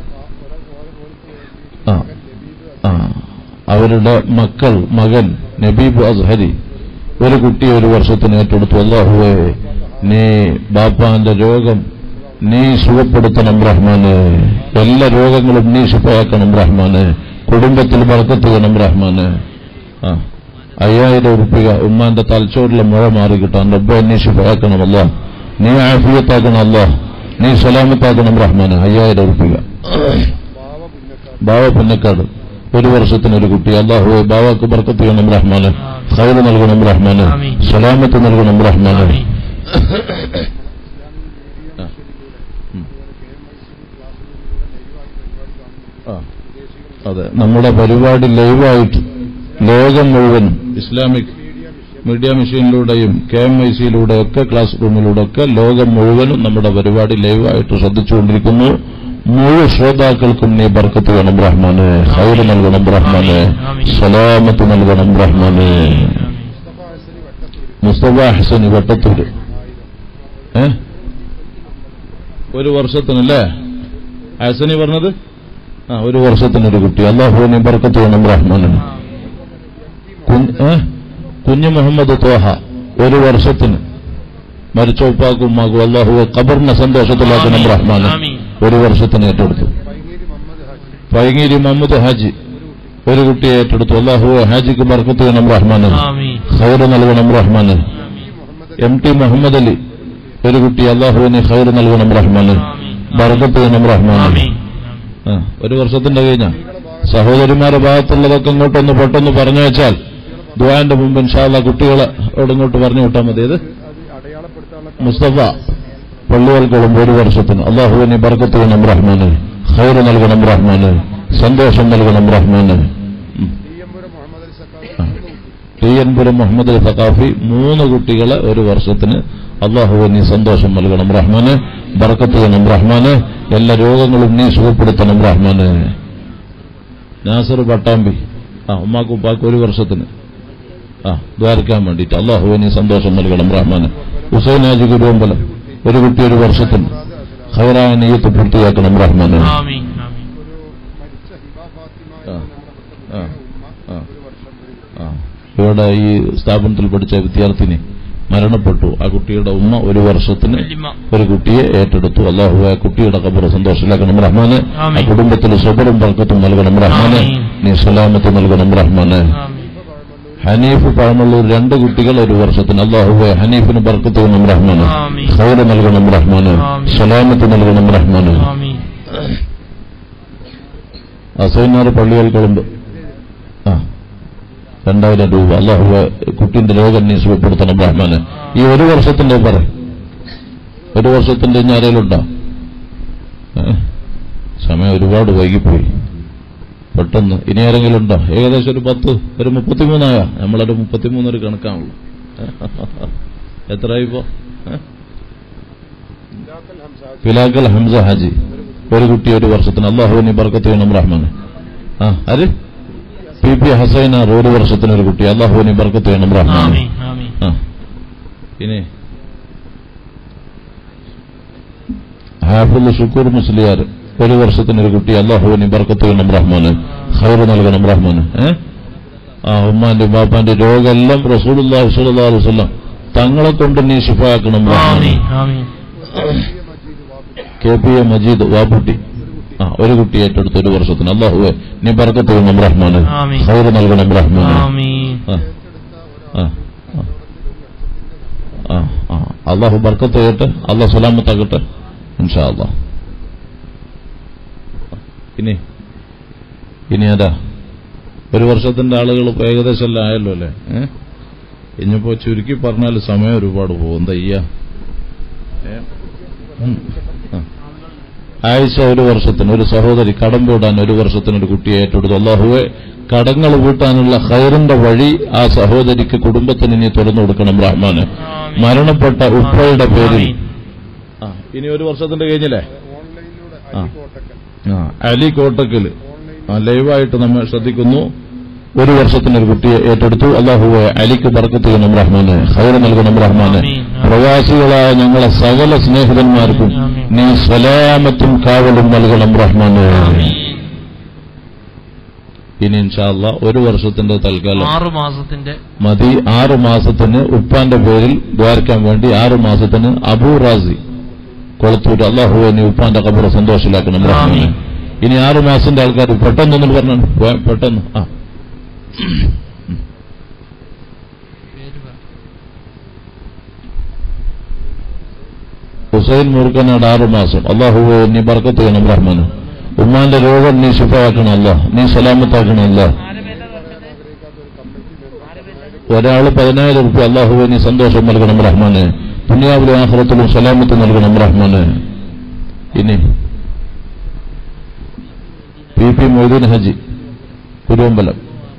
ആ ആ അവരുടെ മക്കൾ മകൻ നബീബ് അസ്ഹരി ഒരു കുട്ടിയെ ഒരു വർഷത്തിന് ഏറ്റെടുത്തു അള്ളാഹുവേ നീ ബാപ്പാന്റെ രോഗം നീ സുഖപ്പെടുത്തണം റഹ്മാന് എല്ലാ രോഗങ്ങളും നീ ശുഭയാക്കണം റഹ്മാന് കുടുംബത്തിൽ ബർക്കത്ത് ചെയ്യണം റഹ്മാന് ആ അയ്യായിരം ഉറുപ്പിക ഉമ്മാന്റെ തലച്ചോറിലെ മുഴ മാറി കിട്ടാൻ റബ്ബെ നീ ശുഭയാക്കണം അല്ല നീ ആഫിയത്താക്കണം അല്ല നീ സലാമത്താക്കണം റഹ്മാന് അയ്യായിരം ഉറുപ്പിക ബാവ പുന്നക്കാട് ഒരു വർഷത്തിന് ഒരു കുട്ടി അള്ളാഹുവെ ബാവക്ക് ബർക്കത്ത് ചെയ്യണം റഹ്മാന് ഖൈർ നൽകണം റഹ്മാന് ആമീൻ. സലാമത്ത് നൽകണം റഹ്മാന് ആമീൻ ആ. ഉം. ആ. അതെ നമ്മുടെ പരിപാടി ലൈവായിട്ട് ലോകം മുഴുവനും ഇസ്ലാമിക് മീഡിയ മെഷീനിലൂടെയും കെ എം ഐ സിയിലൂടെ ഒക്കെ ക്ലാസ് റൂമിലൂടെ ഒക്കെ ലോകം മുഴുവനും നമ്മുടെ പരിപാടി ലൈവായിട്ട് ശ്രദ്ധിച്ചുകൊണ്ടിരിക്കുന്നു മുഴുവൻ ശ്രോതാക്കൾക്കും നീ ബർക്കത്ത് വേണം റഹ്മാന് ഹൈറ് നൽകണം റഹ്മാന് സലാമത്ത് നൽകണം റഹ്മാന് മുസ്തഫ ഹസൻ വട്ടത്തൂര് ഏ ഒരു വർഷത്തിനല്ലേ ഹസനി പറഞ്ഞത് ആ ഒരു വർഷത്തിനൊരു കുട്ടി അള്ളാഹു നീ ബർക്കത്ത് വേണം റഹ്മാന് കുഞ്ഞ് ഏ? കുഞ്ഞ് മുഹമ്മദ് തോഹ ഒരു വർഷത്തിന് മരിച്ച ഉപ്പാക്കും ഉമ്മാക്കും അള്ളാഹു ഖബറിനെ സന്തോഷത്തിലാക്കണം റഹ്മാന് ആമീൻ. ഒരു വർഷത്തിന് ഏറ്റെടുത്തു പൈങ്ങേരി മുഹമ്മദ് ഹാജി ഒരു കുട്ടിയെ ഏറ്റെടുത്തു അള്ളാഹു ഹാജിക്ക് ബർക്കത്ത് വേണം റഹ്മാന് ആമീൻ ഖൈർ നൽകണം റഹ്മാന് ആമീൻ എം ടി മുഹമ്മദ് അലി ഒരു കുട്ടി അള്ളാഹുവിന് ഖൈർ നൽകണം റഹ്മാന് ആമീൻ ബർക്കത്ത് വേണം റഹ്മാന് ആമീൻ ആ, ഒരു വർഷത്തിന്റെ കഴിഞ്ഞ സഹോദരിമാരുടെ ഭാഗത്തുള്ളതൊക്കെ ഇങ്ങോട്ടൊന്ന് പെട്ടെന്ന് പറഞ്ഞു വെച്ചാൽ ദുആന്റെ മുമ്പ് ഇൻഷാല്ല കുട്ടികളെ അവിടെ ഇങ്ങോട്ട് പറഞ്ഞു വിട്ടാൽ മതി ഇത് മുസ്തഫ പള്ളികൾക്കുളം ഒരു വർഷത്തിന് അള്ളാഹുവിനെ ബർക്കത്ത് വേണം റഹ്മാന് ഖൈർ നൽകണം റഹ്മാന് സന്തോഷം നൽകണം റഹ്മാന് ഉം. ആ. ടി എൻ പുരം മുഹമ്മദ് അലി സഖാഫി മൂന്ന് കുട്ടികളെ ഒരു വർഷത്തിന് അള്ളാഹുവെ നീ സന്തോഷം നൽകണം റഹ്മാന് ബർക്കത്ത് ചെയ്യണം റഹ്മാന് എല്ലാ രോഗങ്ങളും നീ സുഖപ്പെടുത്തണം റഹ്മാന് നാസർ പട്ടാമ്പി ആ ഉമ്മാക്കും ഉപ്പാക്കും ഒരു വർഷത്തിന് ആ ദ്വാരക്കാൻ വേണ്ടിയിട്ട് അള്ളാഹുവെ നീ സന്തോഷം നൽകണം റഹ്മാന് ഹുസൈൻ ഹാജി ഗുരുവമ്പലം ഒരു കുട്ടി ഒരു വർഷത്തിന് ഖൈറായ നെയ്യത്ത് പൂർത്തിയാക്കണം റഹ്മാന് ആമീൻ ആമീൻ ആ ആ ആ ആ ഇവിടെ ഈ സ്ഥാപനത്തിൽ പഠിച്ച വിദ്യാർത്ഥിനി മരണപ്പെട്ടു ആ കുട്ടിയുടെ ഉമ്മ ഒരു വർഷത്തിന് വല്യമ്മ. ഒരു കുട്ടിയെ ഏറ്റെടുത്തു അള്ളാഹു ആ കുട്ടിയുടെ കബർ സന്തോഷത്തിലാക്കണം റഹ്മാന് ആ ആമീൻ. കുടുംബത്തിൽ സുബറും ബർക്കത്തും നൽകണം റഹ്മാന് ആമീൻ. നീ സലാമത്ത് നൽകണം റഹ്മാന് ആമീൻ ഹനീഫ് പഴമള്ളൂർ രണ്ട് കുട്ടികൾ ഒരു വർഷത്തിന് അള്ളാഹുവെ ഹനീഫിന് ബർക്കത്ത് വേണം റഹ്മാന് ആമീൻ. ഖൈർ നൽകണം റഹ്മാന് ആമീൻ. സലാമത്ത് നൽകണം റഹ്മാന് ആമീൻ അസൈനാർ പള്ളികൾ കൊളുമ്പ് ആ രണ്ടായിരം രൂപ അള്ളാഹുവ കുട്ടിന്റെ രോഗം നീ സുഖപ്പെടുത്തണം റഹ്മാന് ഈ ഒരു വർഷത്തിന്റെ പറ ഒരു വർഷത്തിന്റെ ഇനി ആരെങ്കിലുണ്ടോ ഏ? സമയം ഒരുപാട് വൈകിപ്പോയി പെട്ടെന്ന് ഇനി ആരെങ്കിലും ഉണ്ടോ ഏകദേശം ഒരു പത്ത് ഒരു മുപ്പത്തിമൂന്നായ നമ്മളൊരു മുപ്പത്തിമൂന്ന് ഒരു കണക്കാണുള്ളൂ എത്രയായിപ്പോ ഏ? ഫിലാക്കൽ ഹംസ ഹാജി ഒരു കുട്ടി ഒരു വർഷത്തിന് അള്ളാഹുവിന് ബർക്കത്ത് ചെയ്യണം റഹ്മാൻ ആ ആര് പി പി ഹസൈനാർ ഒരു വർഷത്തിന് ഒരു കുട്ടി അള്ളാഹുവിന് ബർക്കത്ത് ചെയ്യണം റഹ്മാൻ ആമീൻ ആമീൻ ആ ഇനി ഹാഫിദ് ഷുക്കൂർ മുസ്ലിയാർ ഒരു വർഷത്തിന് ഒരു കുട്ടി അള്ളാഹുവിന് ബർക്കത്ത് ചെയ്യണം റഹ്മാന് ഖൈറ് നൽകണം റഹ്മാന് ഏ ആ ഉമ്മാന്റെ ബാപ്പാന്റെ രോഗമെല്ലാം റസൂലുള്ളാഹി സ്വല്ലല്ലാഹു അലൈഹി വസല്ലം തങ്ങളെ കൊണ്ട് നീ ശിഫാക്കണം റഹ്മാന് ആമീൻ ആമീൻ K P A Majeed Vapputty ആ ഒരു കുട്ടി ഏറ്റെടുത്ത് ഒരു വർഷത്തിന് അള്ളാഹുവെ നീ ബർക്കത്ത് ചെയ്യണം റഹ്മാന് ആമീൻ. ഖൈറ് നൽകണം റഹ്മാന് ആമീൻ ആ ആ ആ ആ അള്ളാഹു ബർക്കത്ത് ചെയ്യട്ടെ അള്ളാഹ് സലാമത്താകട്ടെ ഇൻഷാ അള്ളാഹ് ഇനി ഇനി അതാ ഒരു വർഷത്തിന്റെ ആളുകൾ ഇപ്പൊ ഏകദേശം എല്ലാം ആയല്ലോ അല്ലേ ഏ ഇനിയിപ്പോ ചുരുക്കി പറഞ്ഞാൽ സമയം ഒരുപാട് പോകും എന്താ ചെയ്യാ ഏ? ഉം. ആ. ആയിഷ ഒരു വർഷത്തിന് ഒരു സഹോദരി കടം വീടാൻ ഒരു വർഷത്തിന് ഒരു കുട്ടിയെ ഏറ്റെടുത്തു അള്ളാഹുവെ കടങ്ങൾ വീട്ടാനുള്ള ഹൈറിന്റെ വഴി ആ സഹോദരിക്ക് കുടുംബത്തിന് ഇനി തുറന്നു കൊടുക്കണം റഹ്മാന് ആമീൻ. മരണപ്പെട്ട ഉപ്പയുടെ പേരിൽ ആമീൻ. ആ, ഇനി ഒരു വർഷത്തിന്റെ കഴിഞ്ഞില്ലേ ആ. ആ, അലി കോട്ടക്കല് ആ, ലൈവായിട്ട് നമ്മെ ശ്രദ്ധിക്കുന്നു ഒരു വർഷത്തിന് ഒരു കുട്ടിയെ ഏറ്റെടുത്തു അള്ളാഹുവെ അലിക്ക് ബർക്കത്ത് ചെയ്യണം റഹ്മാന് ഹൈർ നൽകണം റഹ്മാന് ആമീൻ. പ്രവാസികളായ ഞങ്ങളെ സകല സ്നേഹിതന്മാർക്കും ആമീൻ. നീ സലാമത്തും കാവലും നൽകണം റഹ്മാന് ആമീൻ. ഇനി ഇൻഷാല്ല ഒരു വർഷത്തിന്റെ തൽക്കാലം ആറ് മാസത്തിന്റെ മതി ആറ് മാസത്തിന് ഉപ്പാന്റെ പേരിൽ ദ്വാരക്കാൻ വേണ്ടി ആറ് മാസത്തിന് അബൂ റാസി കൊളത്തൂർ അള്ളാഹുവെ നീ ഉപ്പാന്റെ കബറ് സന്തോഷത്തിലാക്കണം റഹ്മാനെ ആമീൻ. ഇനി ആറ് മാസത്തിന്റെ ആൾക്കാർ പെട്ടെന്നൊന്നും പറഞ്ഞു വേ- പെട്ടെന്ന് ആ ഹുസൈൻ മൂർക്കനാട് ആറ് മാസം അള്ളാഹുവെ നീ ബർക്കത്ത് ചെയ്യണം റഹ്മാന് ഉമ്മാന്റെ രോഗം നീ ശുഭമാക്കണം അല്ല നീ സലാമത്താക്കണം അല്ല ഒരാള് പതിനായിരം റുപ്യ അള്ളാഹുവെ നീ സന്തോഷം നൽകണം റഹ്മാന് പുണ്യാവിലെ ആഹ്റത്തിലും സലാമത്ത് നൽകണം റഹ്മാന് ഇനി പി പി മൊയ്തീൻ ഹജി കുരുവമ്പലം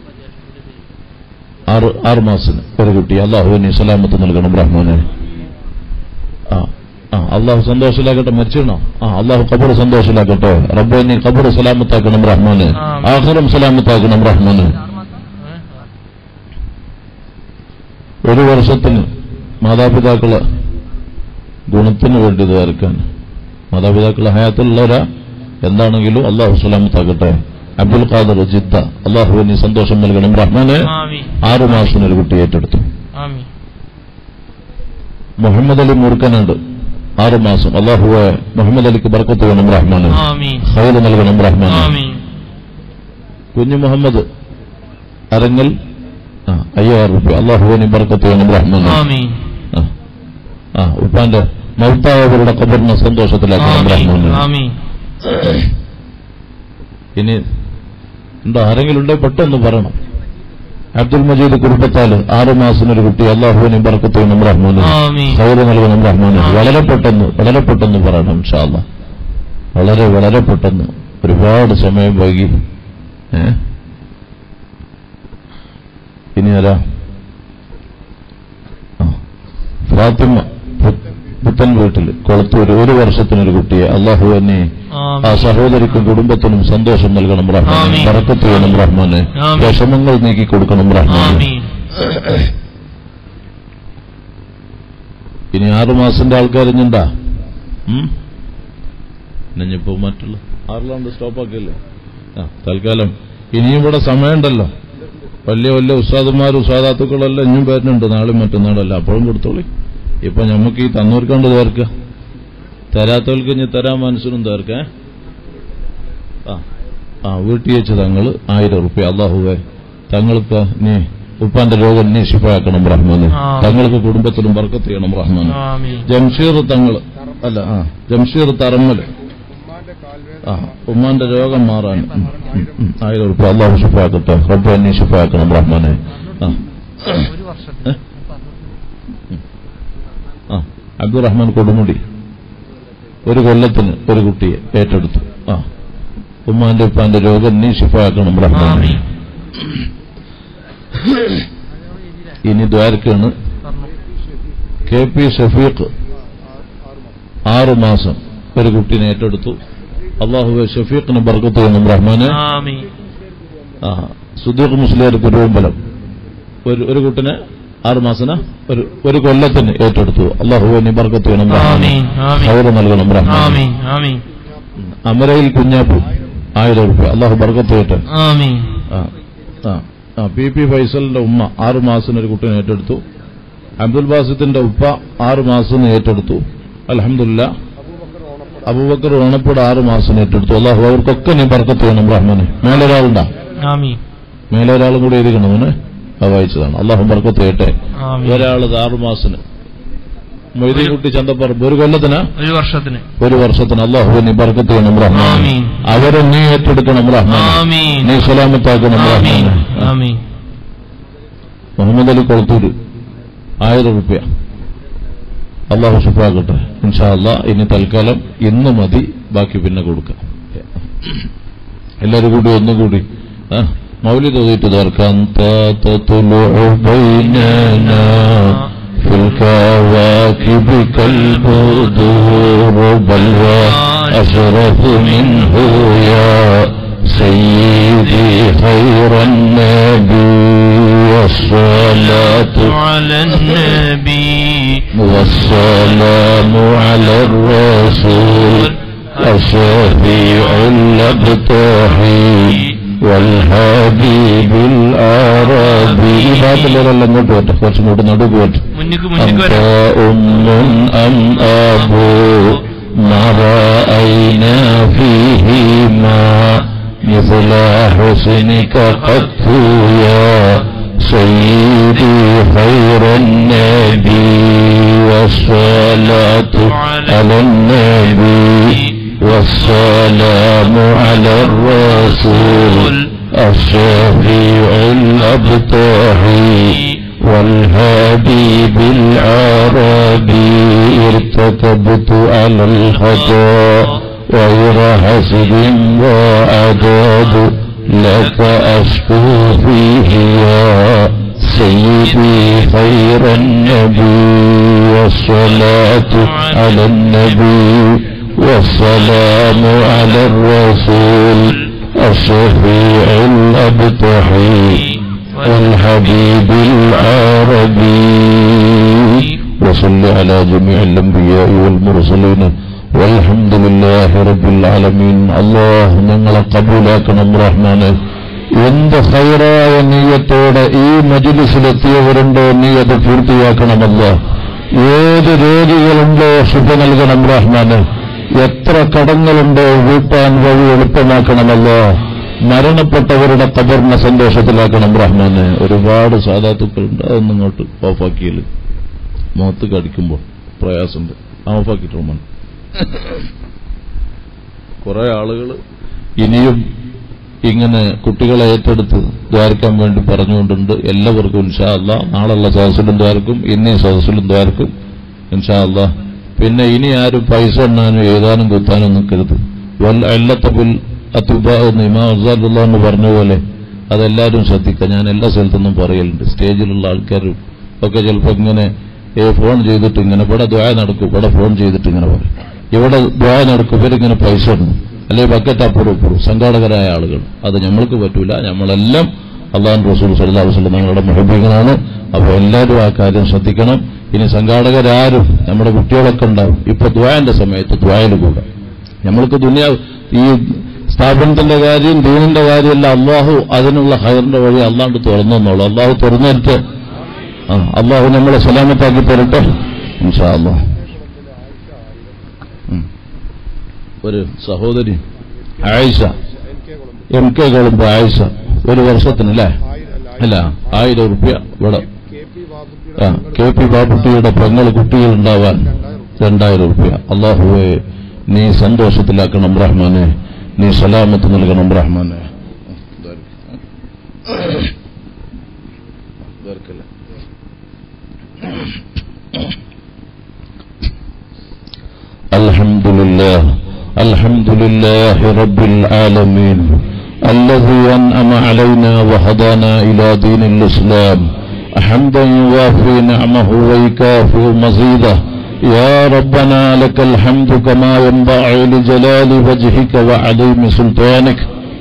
ആറ് ആറ് മാസത്തിന് ഒരു കുട്ടി അള്ളാഹുവെ നീ സലാമത്ത് നൽകണം റഹ്മാന് ആ ആ അള്ളാഹു സന്തോഷത്തിലാക്കട്ടെ മരിച്ചിടണോ ആ അള്ളാഹു കബർ സന്തോഷത്തിലാക്കട്ടെ റബ്ബെ നീ കബർ സലാമത്താക്കണം റഹ്മാന് ആമീൻ. ആഹ്റം സലാമത്താക്കണം റഹ്മാന് ഒരു വർഷത്തിന് മാതാപിതാക്കള് ഗുണത്തിന് വേണ്ടി ദ്വാരക്കാൻ മാതാപിതാക്കളെ ഹയാത്തിലുള്ളവരാ എന്താണെങ്കിലും അള്ളാഹു സലാമത്താക്കട്ടെ അബ്ദുൽ ഖാദർ ജിദ്ദ അള്ളാഹു നീ സന്തോഷം നൽകണം റഹ്മാന് ആമീൻ ആറു മാസത്തിന് ഒരു കുട്ടി ഏറ്റെടുത്തു ആമീൻ മുഹമ്മദ് അലി മൂർക്കനാട് ആറു മാസം അള്ളാഹുവെ മുഹമ്മദ് അലിക്ക് ബർക്കത്ത് വേണം റഹ്മാന് ആമീൻ ഹൈർ നൽകണം റഹ്മാന് ആമീൻ കുഞ്ഞു മുഹമ്മദ് അരങ്ങൽ ആ അയ്യായിരം റുപ്യ അള്ളാഹുവിന് ബർക്കത്ത് വേണം റഹ്മാന് ആമീൻ ആ. ആ ഉപ്പാന്റെ മൗത്തായവരുടെ കബറിനെ സന്തോഷത്തിലാക്കണം ആമീൻ റഹ്മാന് ആമീൻ ഇനി എന്താ ആരെങ്കിലും ഉണ്ടെ പെട്ടെന്ന് പറയണം അബ്ദുൽ മജീദ് കുടുംബത്താല് ആറു മാസത്തിനൊരു കുട്ടി അള്ളാഹുവിനെ ബർക്കത്ത് വേണം റഹ്മാന് ആമീൻ ഹൈറ് നൽകണം റഹ്മാന് ആമീൻ. വളരെ പെട്ടെന്ന് വളരെ പെട്ടെന്ന് പറയണം ഇൻഷാല്ല വളരെ വളരെ പെട്ടെന്ന് ഒരുപാട് സമയം വൈകി ഏ ഇനി ആരാ ആ. ഫാത്തിമ പു- പുത്തൻ വീട്ടിൽ കൊളത്തൂര് ഒരു വർഷത്തിനൊരു കുട്ടിയെ അള്ളാഹു എന്നെ ആ ആമീൻ സഹോദരിക്കും കുടുംബത്തിനും സന്തോഷം നൽകണം റഹ്മാന് ആമീൻ. ബറക്കത്ത് ചെയ്യണം റഹ്മാന് ആമീൻ. വിഷമങ്ങൾ നീക്കി കൊടുക്കണം റഹ്മാന് ആമീൻ ഇനി ആറു മാസത്തിന്റെ ആൾക്കാർ ഇഞ്ഞുണ്ടാ ഇനിയിപ്പോ മറ്റുള്ള ആറിലാണ്ട് സ്റ്റോപ്പാക്കില്ലേ ആ തൽക്കാലം ഇനിയും ഇവിടെ സമയമുണ്ടല്ലോ വലിയ വലിയ ഉസ്താദുമാരും ഉസ്താദാത്തുക്കളെല്ലാം ഇനിയും വരുന്നുണ്ട് നാളെയും മറ്റന്നാളല്ല അപ്പോഴും കൊടുത്തോളി ഇപ്പൊ നമുക്ക് ഈ തന്നൂർക്കണ്ട് തീർക്കുക തരാത്തവർക്ക് ഇനി തരാൻ മനസ്സിനും തീർക്കേ ആ ആ വീട്ടിൽ വെച്ച് തങ്ങൾ ആയിരം റുപ്യ അള്ളാഹുവേ തങ്ങൾക്ക് നീ ഉപ്പാന്റെ രോഗം നീ ശിഫാക്കണം റഹ്മാന് ആമീൻ. തങ്ങൾക്ക് കുടുംബത്തിലും ബർക്കത്ത് ചെയ്യണം റഹ്മാന് ആമീൻ ജംഷീർ തങ്ങൾ അല്ല ആ ജംഷീർ തറമ്മല് ആ ഉമ്മാന്റെ രോഗം മാറാൻ ഉം, ഉം, ഉം. ആയിരം റുപ്യ അള്ളാഹു ശിഫാക്കട്ടെ റബ്ബെ നീ ശിഫാക്കണം റഹ്മാനെ ആ ഒരു വർഷത്തിൽ ഏ? ആ അബ്ദുറഹ്മാൻ കൊടുമുടി ഒരു കൊല്ലത്തിന് ഒരു കുട്ടിയെ ഏറ്റെടുത്തു ആ ഉമ്മാന്റെ ഉപ്പാന്റെ രോഗം നീ ശിഫാക്കണം റഹ്മാനെ ആമീൻ ഇനി ദ്വാരക്കാണ് പറഞ്ഞു കെ പി ഷഫീഖ് ആറ് മാസം ഒരു കുട്ടീനെ ഏറ്റെടുത്തു അള്ളാഹു ഷഫീഖിന് ബർക്കത്ത് എന്നും റഹ്മാന് ആമീൻ ആ സുദീഖ് മുസ്ലിയാർ കുരുവമ്പലം ഒരു ഒരു കുട്ടിനെ ആറ് മാസന ഒരു ഒരു കൊല്ലത്തിന് ഏറ്റെടുത്തു അള്ളാഹുവിന് ബർക്കത്ത് വേണം ആമീൻ ആമീൻ ഹൈറ് നൽകണം റഹ്മാൻ ആമീൻ ആമീൻ അമരയിൽ കുഞ്ഞാപ്പു ആയിരം റുപ്യ അള്ളാഹു ബർക്കത്ത് ചെയ്യട്ടെ ആമീൻ ആ ആ ആ പി പി ഫൈസലിന്റെ ഉമ്മ ആറ് മാസത്തിന് ഒരു കുട്ടീനെ ഏറ്റെടുത്തു അബ്ദുൽ ബാസിത്തിന്റെ ഉപ്പ ആറ് മാസത്തിന് ഏറ്റെടുത്തു അലഹമില്ല അബൂബക്കർ ഓണപ്പൂട് ആറ് മാസത്തിന് ഏറ്റെടുത്തു അള്ളാഹു അവർക്കൊക്കെ നീ ബർക്കത്ത് ചെയ്യണം റഹ്മാനെ മേലൊരാളുണ്ടാ ആമീൻ മേലൊരാളും കൂടി എഴുതിക്കണമെന്ന് അത് വായിച്ചതാണ് അള്ളാഹു ബർക്കത്ത് ചെയ്യട്ടെ ആമീൻ ഒരാള് ആറു മാസത്തിന് മൊയ്തീൻകുട്ടി ചന്തപ്പറമ്പ് ഒരു കൊല്ലത്തിന് ഒരു വർഷത്തിന് ഒരു വർഷത്തിന് അള്ളാഹു നീ ബർക്കത്ത് ചെയ്യണം റഹ്മാൻ ആമീൻ. അവരെ നീ ഏറ്റെടുക്കണം റഹ്മാൻ ആമീൻ നീ സലാമത്താക്കണം ആമീൻ റഹ്മാൻ ആമീൻ മുഹമ്മദ് അലി കൊളത്തൂര് ആയിരം റുപ്യ അള്ളാഹു ഷുഫാക്കട്ടെ ഇൻഷാ അല്ലാ ഇനി തൽക്കാലം ഇന്ന് മതി ബാക്കി പിന്നെ കൊടുക്കാം എല്ലാവരും കൂടി ഒന്നുകൂടി ആ മൗലിദ് ഓതിയിട്ട് തീർക്കാൻ في الكواكب كالبدور بل وأشرف منه يا سيدي خير النبي والصلاة على النبي والسلام على الرسول الشفيع الابتحي والحبيب العربي ബാക്കിയുള്ളവരെല്ലാം ഇങ്ങോട്ട് പോട്ടെ കുറച്ചും കൂടി നടുക്ക് പോട്ടെ മുന്നിക്ക് മുന്നിക്ക് أنت വരാം أم أم أبو ما رأينا فيهما مثل حسنك قط يا سيدي خير النبي والصلاة على النبي والسلام على الرسول الشفيع الأبطحي والهادي بالعربي ارتكبت على الخطا غير حسد وعداد لك أشكو فيه يا سيدي خير النبي والصلاة على النبي والسلام على الرسول الشفيع الأبتحي والحبيب العربي وصل على جميع الأنبياء والمرسلين والحمد لله رب العالمين الله ഞങ്ങളെ കബൂലാക്കണം റഹ്മാനെ എന്ത് ഹൈറായ നീയത്തോടെ ഈ മജിലിസിലെത്തിയവരുണ്ടോ നീ അത് പൂർത്തിയാക്കണമല്ല ഏത് രോഗികളുണ്ടോ ശുഭ നൽകണം റഹ്മാന് എത്ര കടങ്ങളുണ്ടോ വീട്ടാൻ വഴി എളുപ്പമാക്കണമല്ലോ മരണപ്പെട്ടവരുടെ കബറിനെ സന്തോഷത്തിലാക്കണം റഹ്മാന് ഒരുപാട് സാധാത്തുക്കളുണ്ട് അതൊന്നും ഇങ്ങോട്ട് ഓഫാക്കിയില്ല മുഖത്ത് കടിക്കുമ്പോൾ പ്രയാസമുണ്ട് ആ ഓഫാക്കിയിട്ട് റഹ്മാൻ കുറെ ആളുകൾ ഇനിയും ഇങ്ങനെ കുട്ടികളെ ഏറ്റെടുത്ത് ദ്വാരക്കാൻ വേണ്ടി പറഞ്ഞുകൊണ്ടുണ്ട് എല്ലാവർക്കും ഇൻഷാ അല്ലാ നാളെയുള്ള സദസ്സിലും ദ്വാരക്കും ഇന്നീ സദസ്സിലും ദ്വാരക്കും ഇൻഷാ അല്ലാ പിന്നെ ഇനി ആരും പൈസ എണ്ണാനും എഴുതാനും കുത്താനും നിൽക്കരുത് വൽ അല്ലത്തബിൽ അത്തുബ എന്ന് ഇമാം അസാദുള്ള എന്ന് പറഞ്ഞ പോലെ അതെല്ലാവരും ശ്രദ്ധിക്കുക ഞാൻ എല്ലാ സ്ഥലത്തൊന്നും പറയലുണ്ട് സ്റ്റേജിലുള്ള ആൾക്കാരും ഒക്കെ ചിലപ്പോൾ ഇങ്ങനെ ഏ ഫോൺ ചെയ്തിട്ട് ഇങ്ങനെ ഇവിടെ ദ്വായ നടക്കും ഇവിടെ ഫോൺ ചെയ്തിട്ട് ഇങ്ങനെ പറയും ഇവിടെ ദ്വായ നടക്കും ഇവരിങ്ങനെ പൈസ ഇടുന്നു അല്ലെ ബക്കറ്റ് അപ്പുറം ഇപ്പുറം സംഘാടകരായ ആളുകൾ അത് നമ്മൾക്ക് പറ്റൂല നമ്മളെല്ലാം അള്ളാഹു റസൂൽ സല്ലാ വസ്ലം ഞങ്ങളുടെ മുഹബീകളാണ് അപ്പൊ എല്ലാവരും ആ കാര്യം ശ്രദ്ധിക്കണം ഇനി സംഘാടകരാരും നമ്മുടെ കുട്ടികളൊക്കെ ഉണ്ടാവും ഇപ്പൊ ദ്വായന്റെ സമയത്ത് ദ്വായയിൽ കൂടെ നമ്മൾക്ക് ദുനിയാ ഈ സ്ഥാപനത്തിന്റെ കാര്യം ദീനിന്റെ കാര്യമല്ല അള്ളാഹു അതിനുള്ള ഹയറിന്റെ വഴി അള്ളാണ്ട് തുറന്നെന്നുള്ളൂ അള്ളാഹു തുറന്നിട്ട് ആ അള്ളാഹു നമ്മളെ സലാമത്താക്കി തരട്ടെ ഇൻഷാ അള്ളാഹ് ഉം. ഒരു സഹോദരി ആയിഷ എം കെ കളുമ്പ് ആയിഷ ഒരു വർഷത്തിന് അല്ലേ അല്ല ആയിരം റുപ്യ ഇവിടെ ആ കെ പി ബാബുട്ടിയുടെ പെങ്ങൾ കുട്ടികളുണ്ടാവാൻ രണ്ടായിരം റുപ്യ അള്ളാഹുവെ നീ സന്തോഷത്തിലാക്കണം റഹ്മാനെ നീ സലാമത്ത് നൽകണം റഹ്മാനെ الحمد لله الحمد لله رب العالمين الذي أنعم علينا وهدانا إلى دين الإسلام حمدا يوافي نعمه ويكافئ مزيده يا ربنا لك الحمد كما ينبغي لجلال وجهك وعظيم سلطانك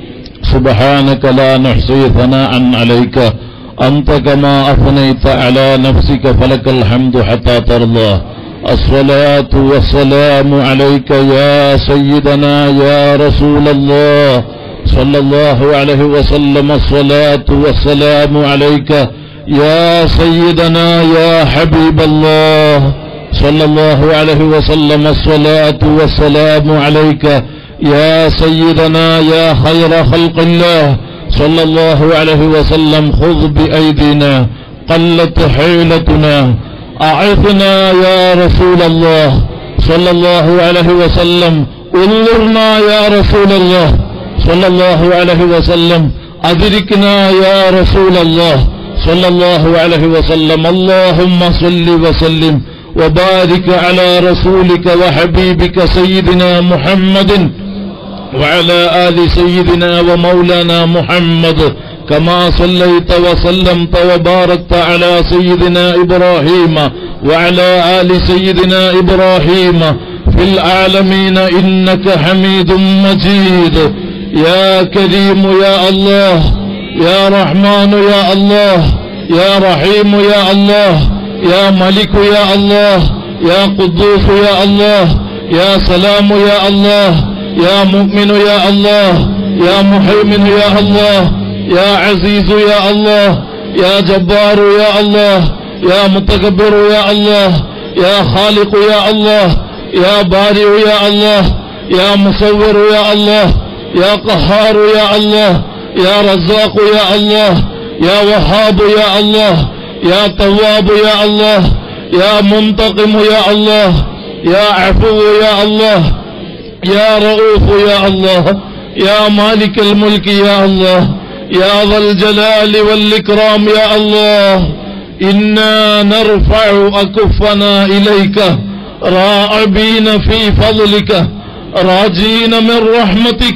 سبحانك لا نحصي ثناء عليك أنت كما أثنيت على نفسك فلك الحمد حتى ترضى الصلاة والسلام عليك يا سيدنا يا رسول الله صلى الله عليه وسلم الصلاة والسلام عليك يا سيدنا يا حبيب الله صلى الله عليه وسلم الصلاة والسلام عليك يا سيدنا يا خير خلق الله صلى الله عليه وسلم خذ بأيدينا قلت حيلتنا أعثنا يا رسول الله صلى الله عليه وسلم انظرنا يا رسول الله صلى الله عليه وسلم أدركنا يا رسول الله صلى الله عليه وسلم اللهم صل وسلم وبارك على رسولك وحبيبك سيدنا محمد وعلى آل سيدنا ومولانا محمد كما صليت وسلمت وباركت على سيدنا إبراهيم وعلى آل سيدنا إبراهيم في العالمين إنك حميد مجيد يا كريم يا الله يا رحمن يا الله يا رحيم يا الله يا ملك يا الله يا قدوس يا الله يا سلام يا الله يا مؤمن يا الله يا محيمن يا الله يا عزيز يا الله يا جبار يا الله يا متكبر يا الله يا خالق يا الله يا بارئ يا الله يا مصور يا الله يا قهار يا الله يا رزاق يا الله يا وهاب يا الله يا تواب يا الله يا منتقم يا الله يا عفو يا الله يا رؤوف يا الله يا مالك الملك يا الله يا ذا الجلال والإكرام يا الله إنا نرفع أكفنا إليك راعبين في فضلك راجين من رحمتك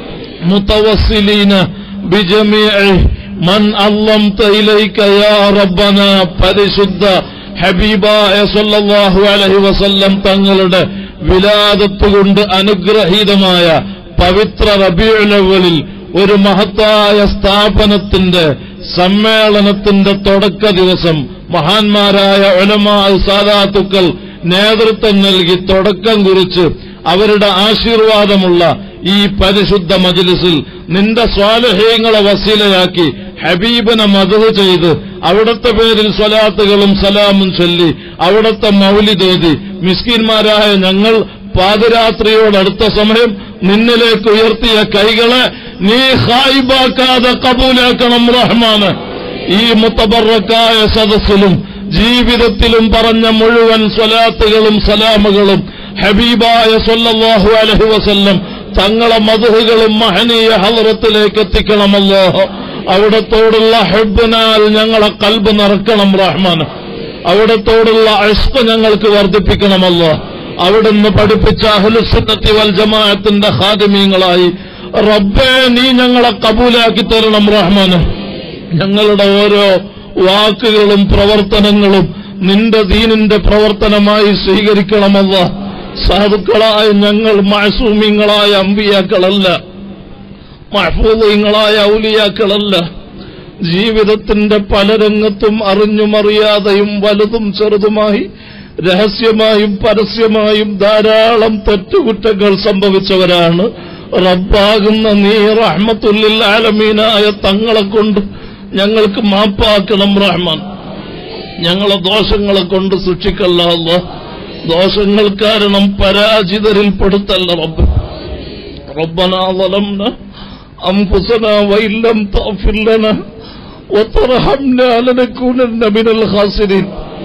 متوسلين بجميع من علمت إليك يا ربنا പരിശുദ്ധ ഹബീബായ സല്ലല്ലാഹു അലൈഹി വസല്ലം തങ്ങളുടെ വിലാദത്ത് കൊണ്ട് അനുഗ്രഹീതമായ പവിത്ര റബീഉലവലിൽ ഒരു മഹത്തായ സ്ഥാപനത്തിന്റെ സമ്മേളനത്തിന്റെ തുടക്ക ദിവസം മഹാന്മാരായ ഒലമാ സാദാത്തുക്കൾ നേതൃത്വം നൽകി തുടക്കം കുറിച്ച് അവരുടെ ആശീർവാദമുള്ള ഈ പരിശുദ്ധ മജ്ലിസിൽ നിന്റെ സ്വാലഹ്യങ്ങളെ വസീലയാക്കി ഹബീബിനെ മതവ് ചെയ്ത് അവിടുത്തെ പേരിൽ സ്വലാത്തുകളും സലാമും ചൊല്ലി അവിടുത്തെ മൗലിതോതി മിസ്കിന്മാരായ ഞങ്ങൾ പാതിരാത്രിയോടടുത്ത സമയം നിന്നിലേക്ക് ഉയർത്തിയ കൈകളെ നീ ഹായിബാക്കാതെ കബൂലാക്കണം റഹ്മാന് ഈ മുത്തബറക്കായ സദസ്സിലും ജീവിതത്തിലും പറഞ്ഞ മുഴുവൻ സ്വലാത്തുകളും സലാമുകളും ഹബീബായ സല്ലല്ലാഹു അലൈഹി വസല്ലം തങ്ങളെ മധുഹുകളും മഹനീയ ഹലറത്തിലേക്ക് എത്തിക്കണമല്ലോ അവിടത്തോടുള്ള ഹെബിനാൽ ഞങ്ങളെ കൽബ് നിറക്കണം റഹ്മാൻ അവിടത്തോടുള്ള അഷ്പ ഞങ്ങൾക്ക് വർദ്ധിപ്പിക്കണമല്ലോ അവിടുന്ന് പഠിപ്പിച്ച അഹ്ലുസുന്നത്തി വൽ ജമാഅത്തിന്റെ ഹാദിമീങ്ങളായി റബ്ബേ നീ ഞങ്ങളെ കബൂലാക്കി തരണം റഹ്മാന് ഞങ്ങളുടെ ഓരോ വാക്കുകളും പ്രവർത്തനങ്ങളും നിന്റെ ദീനിന്റെ പ്രവർത്തനമായി സ്വീകരിക്കണമല്ല സാധുക്കളായ ഞങ്ങൾ മാസൂമിങ്ങളായ അമ്പിയാക്കളല്ല മഹഫൂദീങ്ങളായ ഔലിയാക്കളല്ല ജീവിതത്തിന്റെ പല രംഗത്തും അറിഞ്ഞും അറിയാതെയും വലുതും ചെറുതുമായി രഹസ്യമായും പരസ്യമായും ധാരാളം തെറ്റുകുറ്റങ്ങൾ സംഭവിച്ചവരാണ് റബ്ബാകുന്ന നീ റഹ്മത്തുല്ലിൽ ആലമീനായ തങ്ങളെ കൊണ്ട് ഞങ്ങൾക്ക് മാപ്പാക്കണം റഹ്മാൻ ഞങ്ങളെ ദോഷങ്ങളെ കൊണ്ട് സൂക്ഷിക്കല്ല അല്ലാ. ദോഷങ്ങൾ കാരണം പരാജിതരിൽ പെടുത്തല്ല റബ്ബ് ربنا ظلمنا أنفسنا وإن لم تغفر لنا وترحمنا لنكونن من الخاسرين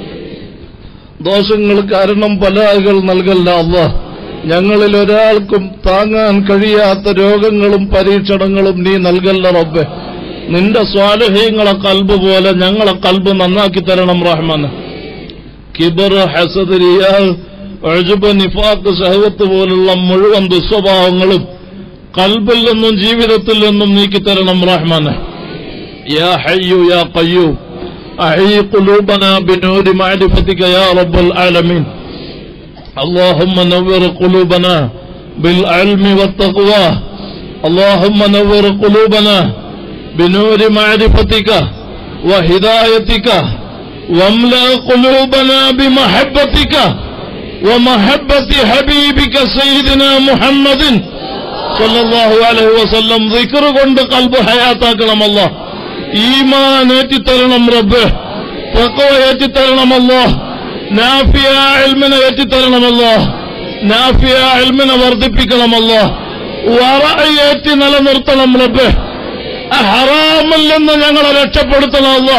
ദോഷങ്ങൾ കാരണം ബലാകൾ നൽകല്ല അല്ല ഞങ്ങളിൽ ഒരാൾക്കും താങ്ങാൻ കഴിയാത്ത രോഗങ്ങളും പരീക്ഷണങ്ങളും നീ നൽകല്ല റബ്ബെ നിന്റെ സ്വാലഹ്യങ്ങളെ കൽബ് പോലെ ഞങ്ങളെ കൽബ് നന്നാക്കി തരണം റഹ്മാൻ കിബർ ഹസദ് റിയാൽ അഴുബ് നിഫാഖ് ഷഹവത്ത് പോലുള്ള മുഴുവൻ ദുസ്വഭാവങ്ങളും കൽബിൽ നിന്നും ജീവിതത്തിൽ നിന്നും നീക്കിത്തരണം റഹ്മാൻ യാ ഹയ്യു യാ ഖയ്യൂം أحيي قلوبنا بنور معرفتك يا رب العالمين اللهم نور قلوبنا بالعلم والتقوى اللهم نور قلوبنا بنور معرفتك وهدايتك واملأ قلوبنا بمحبتك ومحبة حبيبك سيدنا محمد സല്ലല്ലാഹു അലൈഹി വസല്ലം ദിക്ർ കൊണ്ട് കൽബ് ഹയാത്താക്കണം അല്ല ഈമാൻ ഏറ്റിത്തരണം റബ്ബ് തഖ്വ ഏറ്റിത്തരണമല്ലോ നാഫിയ ഇൽമിനെ ഏറ്റിത്തരണമല്ലോ നാഫിയ ഇൽമിനെ വർദ്ധിപ്പിക്കണമല്ലോ വറയേറ്റി നിലനിർത്തണം റബ്ബ് ഹറാമിൽ നിന്ന് ഞങ്ങളെ രക്ഷപ്പെടുത്തണമല്ലോ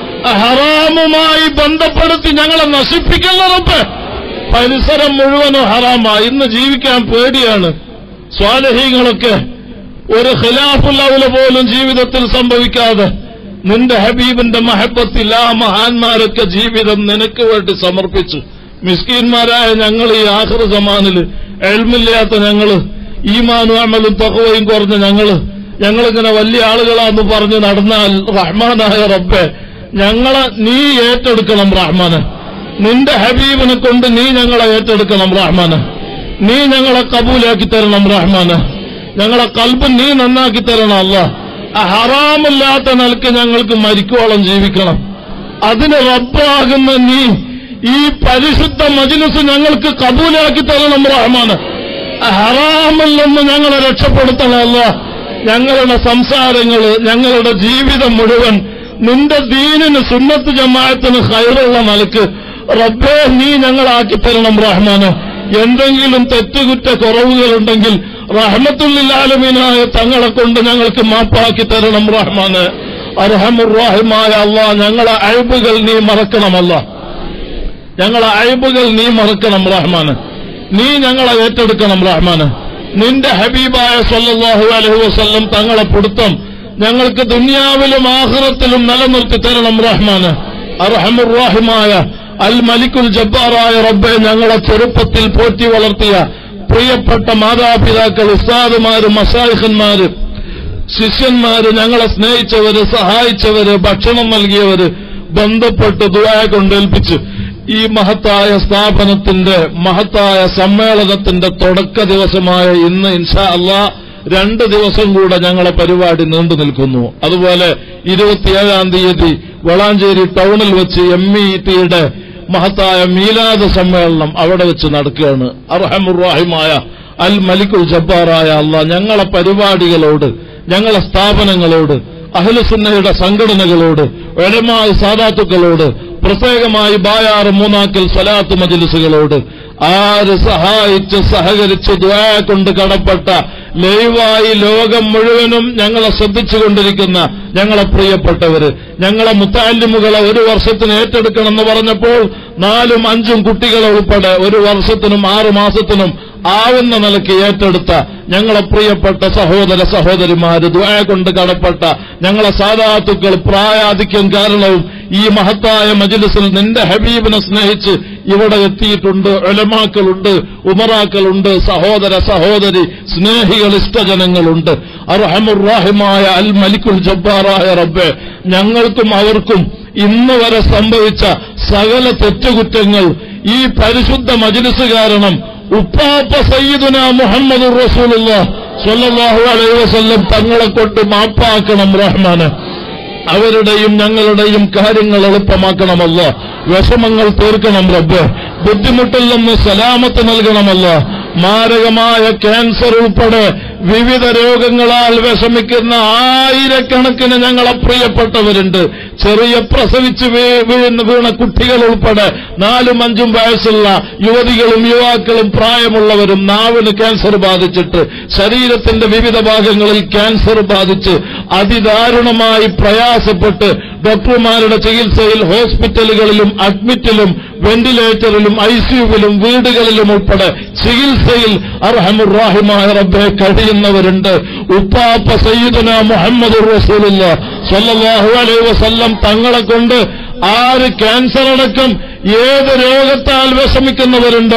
ഹറാമുമായി ബന്ധപ്പെടുത്തി ഞങ്ങളെ നശിപ്പിക്കല്ല റബ്ബ് പരിസരം മുഴുവനും ഹറാമാ ഇന്ന് ജീവിക്കാൻ പേടിയാണ് സ്വാലഹീങ്ങളൊക്കെ ഒരു ഖിലാഫുല്ലവല് പോലും ജീവിതത്തിൽ സംഭവിക്കാതെ നിന്റെ ഹബീബിന്റെ മഹബത്തിൽ ആ മഹാന്മാരൊക്കെ ജീവിതം നിനക്ക് വേണ്ടി സമർപ്പിച്ചു മിസ്കീന്മാരായ ഞങ്ങൾ ഈ ആഹൃ സമാനില് എൽമില്ലാത്ത ഞങ്ങള് ഈമാനും അമലും തകവയും കുറഞ്ഞ ഞങ്ങള് ഞങ്ങളിങ്ങനെ വലിയ ആളുകളാന്ന് പറഞ്ഞ് നടന്നാൽ റഹ്മാനായ റബ്ബെ ഞങ്ങളെ നീ ഏറ്റെടുക്കണം റഹ്മാന് നിന്റെ ഹബീബിനെ കൊണ്ട് നീ ഞങ്ങളെ ഏറ്റെടുക്കണം റഹ്മാന് നീ ഞങ്ങളെ കബൂലാക്കി തരണം റഹ്മാന് ഞങ്ങളെ കൽബ് നീ നന്നാക്കി തരണം അല്ല ഹറാമില്ലാത്ത നിലക്ക് ഞങ്ങൾക്ക് മരിക്കോളം ജീവിക്കണം അതിന് റബ്ബാകുന്ന നീ ഈ പരിശുദ്ധ മജിലിസ് ഞങ്ങൾക്ക് കബൂലാക്കി തരണം റഹ്മാന് ഹറാമിൽ നിന്ന് ഞങ്ങളെ രക്ഷപ്പെടുത്തണമല്ല ഞങ്ങളുടെ സംസാരങ്ങള് ഞങ്ങളുടെ ജീവിതം മുഴുവൻ നിന്റെ ദീനിന് സുന്നത്ത് ജമാഅത്തിന് ഹൈറുള്ള നിലക്ക് റബ്ബേ നീ ഞങ്ങളാക്കി തരണം റഹ്മാന് എന്തെങ്കിലും തെറ്റുകുറ്റ കുറവുകളുണ്ടെങ്കിൽ റഹ്മത്തുല്ലാലമീനായ തങ്ങളെ കൊണ്ട് ഞങ്ങൾക്ക് മാപ്പാക്കി തരണം റഹ്മാന് അർഹമുറാഹിമായ അല്ല ഞങ്ങളെ അഴിബുകൾ നീ മറക്കണമല്ല ഞങ്ങളെ അഴിബുകൾ നീ മറക്കണം റഹ്മാന് നീ ഞങ്ങളെ ഏറ്റെടുക്കണം റഹ്മാന് നിന്റെ ഹബീബായ സല്ലല്ലാഹു അലൈഹി വസല്ലം തങ്ങളെ പിടുത്തം ഞങ്ങൾക്ക് ദുനിയാവിലും ആഹ്റത്തിലും നിലനിർത്തി തരണം റഹ്മാന് അർഹമുറാഹിമായ അൽ മലിക്കുൽ ജബ്ബാറായ റബ്ബെ ഞങ്ങളെ ചെറുപ്പത്തിൽ പോറ്റി വളർത്തിയ പ്രിയപ്പെട്ട മാതാപിതാക്കൾ ഉസ്താദുമാര് മസായിഖന്മാര് ശിഷ്യന്മാര് ഞങ്ങളെ സ്നേഹിച്ചവര് സഹായിച്ചവര് ഭക്ഷണം നൽകിയവര് ബന്ധപ്പെട്ട് ദുആ കൊണ്ടേൽപ്പിച്ച് ഈ മഹത്തായ സ്ഥാപനത്തിന്റെ മഹത്തായ സമ്മേളനത്തിന്റെ തുടക്ക ദിവസമായ ഇന്ന് ഇൻഷാ അള്ളാ രണ്ട് ദിവസം കൂടെ ഞങ്ങളെ പരിപാടി നീണ്ടു നിൽക്കുന്നു അതുപോലെ ഇരുപത്തിയേഴാം തീയതി വളാഞ്ചേരി ടൗണിൽ വെച്ച് എം ഇ ടിയുടെ മഹത്തായ മീലാദ് സമ്മേളനം അവിടെ വെച്ച് നടക്കുകയാണ് അർഹമുറാഹിമായ അൽ മലിക്കുൽ ജബ്ബാറായ അല്ല ഞങ്ങളെ പരിപാടികളോട് ഞങ്ങളെ സ്ഥാപനങ്ങളോട് അഹ്ലുസുന്നയുടെ സംഘടനകളോട് ഒലമായ സാദാത്തുക്കളോട് പ്രത്യേകമായി ബായാറ് മൂന്നാക്കൽ സലാത്ത് മജിലിസുകളോട് ആര് സഹായിച്ച് സഹകരിച്ച് ദ്വാ കൊണ്ട് കടപ്പെട്ട ലൈവായി ലോകം മുഴുവനും ഞങ്ങളെ ശ്രദ്ധിച്ചുകൊണ്ടിരിക്കുന്ന ഞങ്ങളെ പ്രിയപ്പെട്ടവര് ഞങ്ങളെ മുത്താലിമുകളെ ഒരു വർഷത്തിന് ഏറ്റെടുക്കണമെന്ന് പറഞ്ഞപ്പോൾ നാലും അഞ്ചും കുട്ടികളെ ഉൾപ്പെടെ ഒരു വർഷത്തിനും ആറു മാസത്തിനും ആവുന്ന നിലയ്ക്ക് ഏറ്റെടുത്ത ഞങ്ങളെ പ്രിയപ്പെട്ട സഹോദര സഹോദരിമാര് ദ്വായ കൊണ്ട് കടപ്പെട്ട ഞങ്ങളെ സാധാത്തുക്കൾ പ്രായാധിക്യം കാരണവും ഈ മഹത്തായ മജിലിസിൽ നിന്റെ ഹബീബിനെ സ്നേഹിച്ച് ഇവിടെ എത്തിയിട്ടുണ്ട് ഒലമാക്കളുണ്ട് ഉമറാക്കളുണ്ട് സഹോദര സഹോദരി സ്നേഹികൾ ഇഷ്ടജനങ്ങളുണ്ട് അർഹമുറാഹിമായ അൽ മലിക്കുൽ ജബ്ബാറായ റബ്ബെ ഞങ്ങൾക്കും അവർക്കും ഇന്ന് വരെ സംഭവിച്ച സകല തെറ്റുകുറ്റങ്ങൾ ഈ പരിശുദ്ധ മജിലിസ് കാരണം ഉപ്പാപ്പ സയ്യിദുന മുഹമ്മദ് റസൂലുള്ള സ്വല്ലല്ലാഹു അലൈഹി വസല്ലം തങ്ങളെ കൊണ്ട് മാപ്പാക്കണം റഹ്മാന് അവരുടെയും ഞങ്ങളുടെയും കാര്യങ്ങൾ എളുപ്പമാക്കണമല്ല വിഷമങ്ങൾ തീർക്കണം റബ്ബ് ബുദ്ധിമുട്ടിൽ നിന്ന് സലാമത്ത് നൽകണമല്ല മാരകമായ ക്യാൻസർ ഉൾപ്പെടെ വിവിധ രോഗങ്ങളാൽ വിഷമിക്കുന്ന ആയിരക്കണക്കിന് ഞങ്ങളെ പ്രിയപ്പെട്ടവരുണ്ട് ചെറിയ പ്രസവിച്ച് വീ- വീഴുന്ന വീണ കുട്ടികൾ ഉൾപ്പെടെ നാലും അഞ്ചും വയസ്സുള്ള യുവതികളും യുവാക്കളും പ്രായമുള്ളവരും നാവിന് ക്യാൻസർ ബാധിച്ചിട്ട് ശരീരത്തിന്റെ വിവിധ ഭാഗങ്ങളിൽ ക്യാൻസർ ബാധിച്ച് അതിദാരുണമായി പ്രയാസപ്പെട്ട് ഡോക്ടർമാരുടെ ചികിത്സയിൽ ഹോസ്പിറ്റലുകളിലും അഡ്മിറ്റിലും വെന്റിലേറ്ററിലും ഐസിയുവിലും വീടുകളിലും ഉൾപ്പെടെ ചികിത്സയിൽ അർഹമുറാഹിമായ റബ്ബെ കഴിയുന്നവരുണ്ട് ഉപ്പാപ്പ സയ്യിദുന മുഹമ്മദ് റസൂലുള്ള സ്വല്ലല്ലാഹു അലൈഹി വസല്ലം തങ്ങളെ കൊണ്ട് ആര് ക്യാൻസർ അടക്കം ഏത് രോഗത്താൽ വിഷമിക്കുന്നവരുണ്ടോ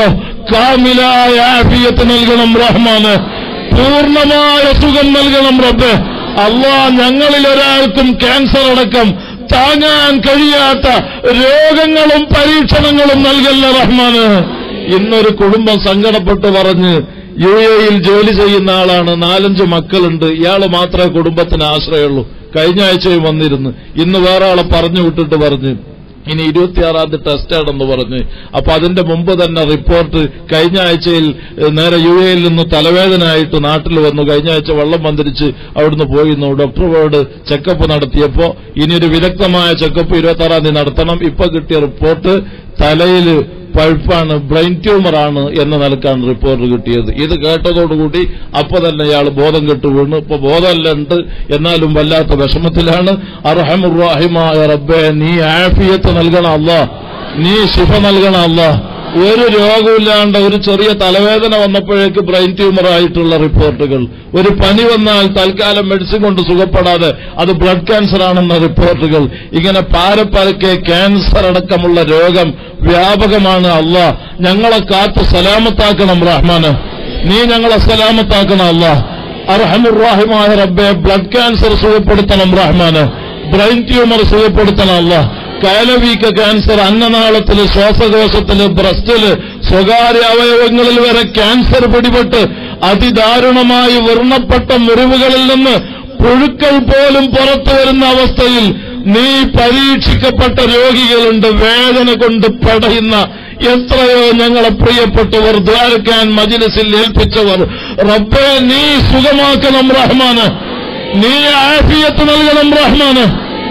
കാമിലായ ആഫിയത്ത് നൽകണം റഹ്മാന് പൂർണ്ണമായ സുഖം നൽകണം റബ്ബ് അള്ളാ ഞങ്ങളിൽ ഒരാൾക്കും ക്യാൻസർ അടക്കം താങ്ങാൻ കഴിയാത്ത രോഗങ്ങളും പരീക്ഷണങ്ങളും നൽകല്ല റഹ്മാന് ഇന്നൊരു കുടുംബം സങ്കടപ്പെട്ട് പറഞ്ഞ് യു എയിൽ ജോലി ചെയ്യുന്ന ആളാണ് നാലഞ്ച് മക്കളുണ്ട് ഇയാള് മാത്രമേ കുടുംബത്തിന് ആശ്രയമുള്ളൂ കഴിഞ്ഞ ആഴ്ചയും വന്നിരുന്നു ഇന്ന് വേറെ ആളെ പറഞ്ഞു വിട്ടിട്ട് പറഞ്ഞ് ഇനി ഇരുപത്തിയാറാം തീയതി ടെസ്റ്റാണെന്ന് പറഞ്ഞ് അപ്പൊ അതിന്റെ മുമ്പ് തന്നെ റിപ്പോർട്ട് കഴിഞ്ഞ ആഴ്ചയിൽ ഏഹ്, നേരെ യു എയിൽ നിന്ന് തലവേദനയായിട്ട് നാട്ടിൽ വന്നു കഴിഞ്ഞ ആഴ്ച വെള്ളം വന്നിരിച്ച് അവിടുന്ന് പോയിരുന്നു ഡോക്ടറോട് ചെക്കപ്പ് നടത്തിയപ്പോ ഇനിയൊരു വിദഗ്ധമായ ചെക്കപ്പ് ഇരുപത്താറാം തീയതി നടത്തണം ഇപ്പൊ കിട്ടിയ റിപ്പോർട്ട് തലയിൽ പഴുപ്പാണ് ബ്രെയിൻ ട്യൂമറാണ് എന്ന നിലക്കാണ് റിപ്പോർട്ട് കിട്ടിയത് ഇത് കേട്ടതോടുകൂടി അപ്പൊ തന്നെ ഇയാൾ ബോധം കെട്ടു വീണു ഇപ്പൊ ബോധമല്ല ഉണ്ട് എന്നാലും വല്ലാത്ത വിഷമത്തിലാണ് അർഹമുറാഹിമായ റബ്ബെ നീ ആഫിയത്ത് നൽകണം അല്ല നീ ശിഫ നൽകണം അല്ല ഒരു രോഗമില്ലാണ്ട് ഒരു ചെറിയ തലവേദന വന്നപ്പോഴേക്ക് ബ്രെയിൻ ട്യൂമർ ആയിട്ടുള്ള റിപ്പോർട്ടുകൾ ഒരു പനി വന്നാൽ തൽക്കാലം മെഡിസിൻ കൊണ്ട് സുഖപ്പെടാതെ അത് ബ്ലഡ് ക്യാൻസർ ആണെന്ന റിപ്പോർട്ടുകൾ ഇങ്ങനെ പാരപ്പരക്കെ ക്യാൻസർ അടക്കമുള്ള രോഗം വ്യാപകമാണ് അല്ല ഞങ്ങളെ കാത്ത് സലാമത്താക്കണം റഹ്മാന് നീ ഞങ്ങളെ സലാമത്താക്കണം അല്ല അർഹമുറാഹിമായ റബ്ബെ ബ്ലഡ് ക്യാൻസർ സുഖപ്പെടുത്തണം റഹ്മാന് ബ്രെയിൻ ട്യൂമർ സുഖപ്പെടുത്തണം അല്ല കയലവീക്ക ക്യാൻസർ അന്നനാളത്തില് ശ്വാസകോശത്തില് ബ്രസ്റ്റില് സ്വകാര്യ അവയവങ്ങളിൽ വരെ ക്യാൻസർ പിടിപെട്ട് അതിദാരുണമായി വർണ്ണപ്പെട്ട മുറിവുകളിൽ നിന്ന് പുഴുക്കൾ പോലും പുറത്തു വരുന്ന അവസ്ഥയിൽ നീ പരീക്ഷിക്കപ്പെട്ട രോഗികളുണ്ട് വേദന കൊണ്ട് പടയുന്ന എത്രയോ ഞങ്ങളെ പ്രിയപ്പെട്ടവർ ദ്വാരക്കാൻ മജിലിസിൽ ഏൽപ്പിച്ചവർ റബ്ബെ നീ സുഖമാക്കണം റഹ്മാന് നീ ആഫിയത്ത് നൽകണം റഹ്മാന്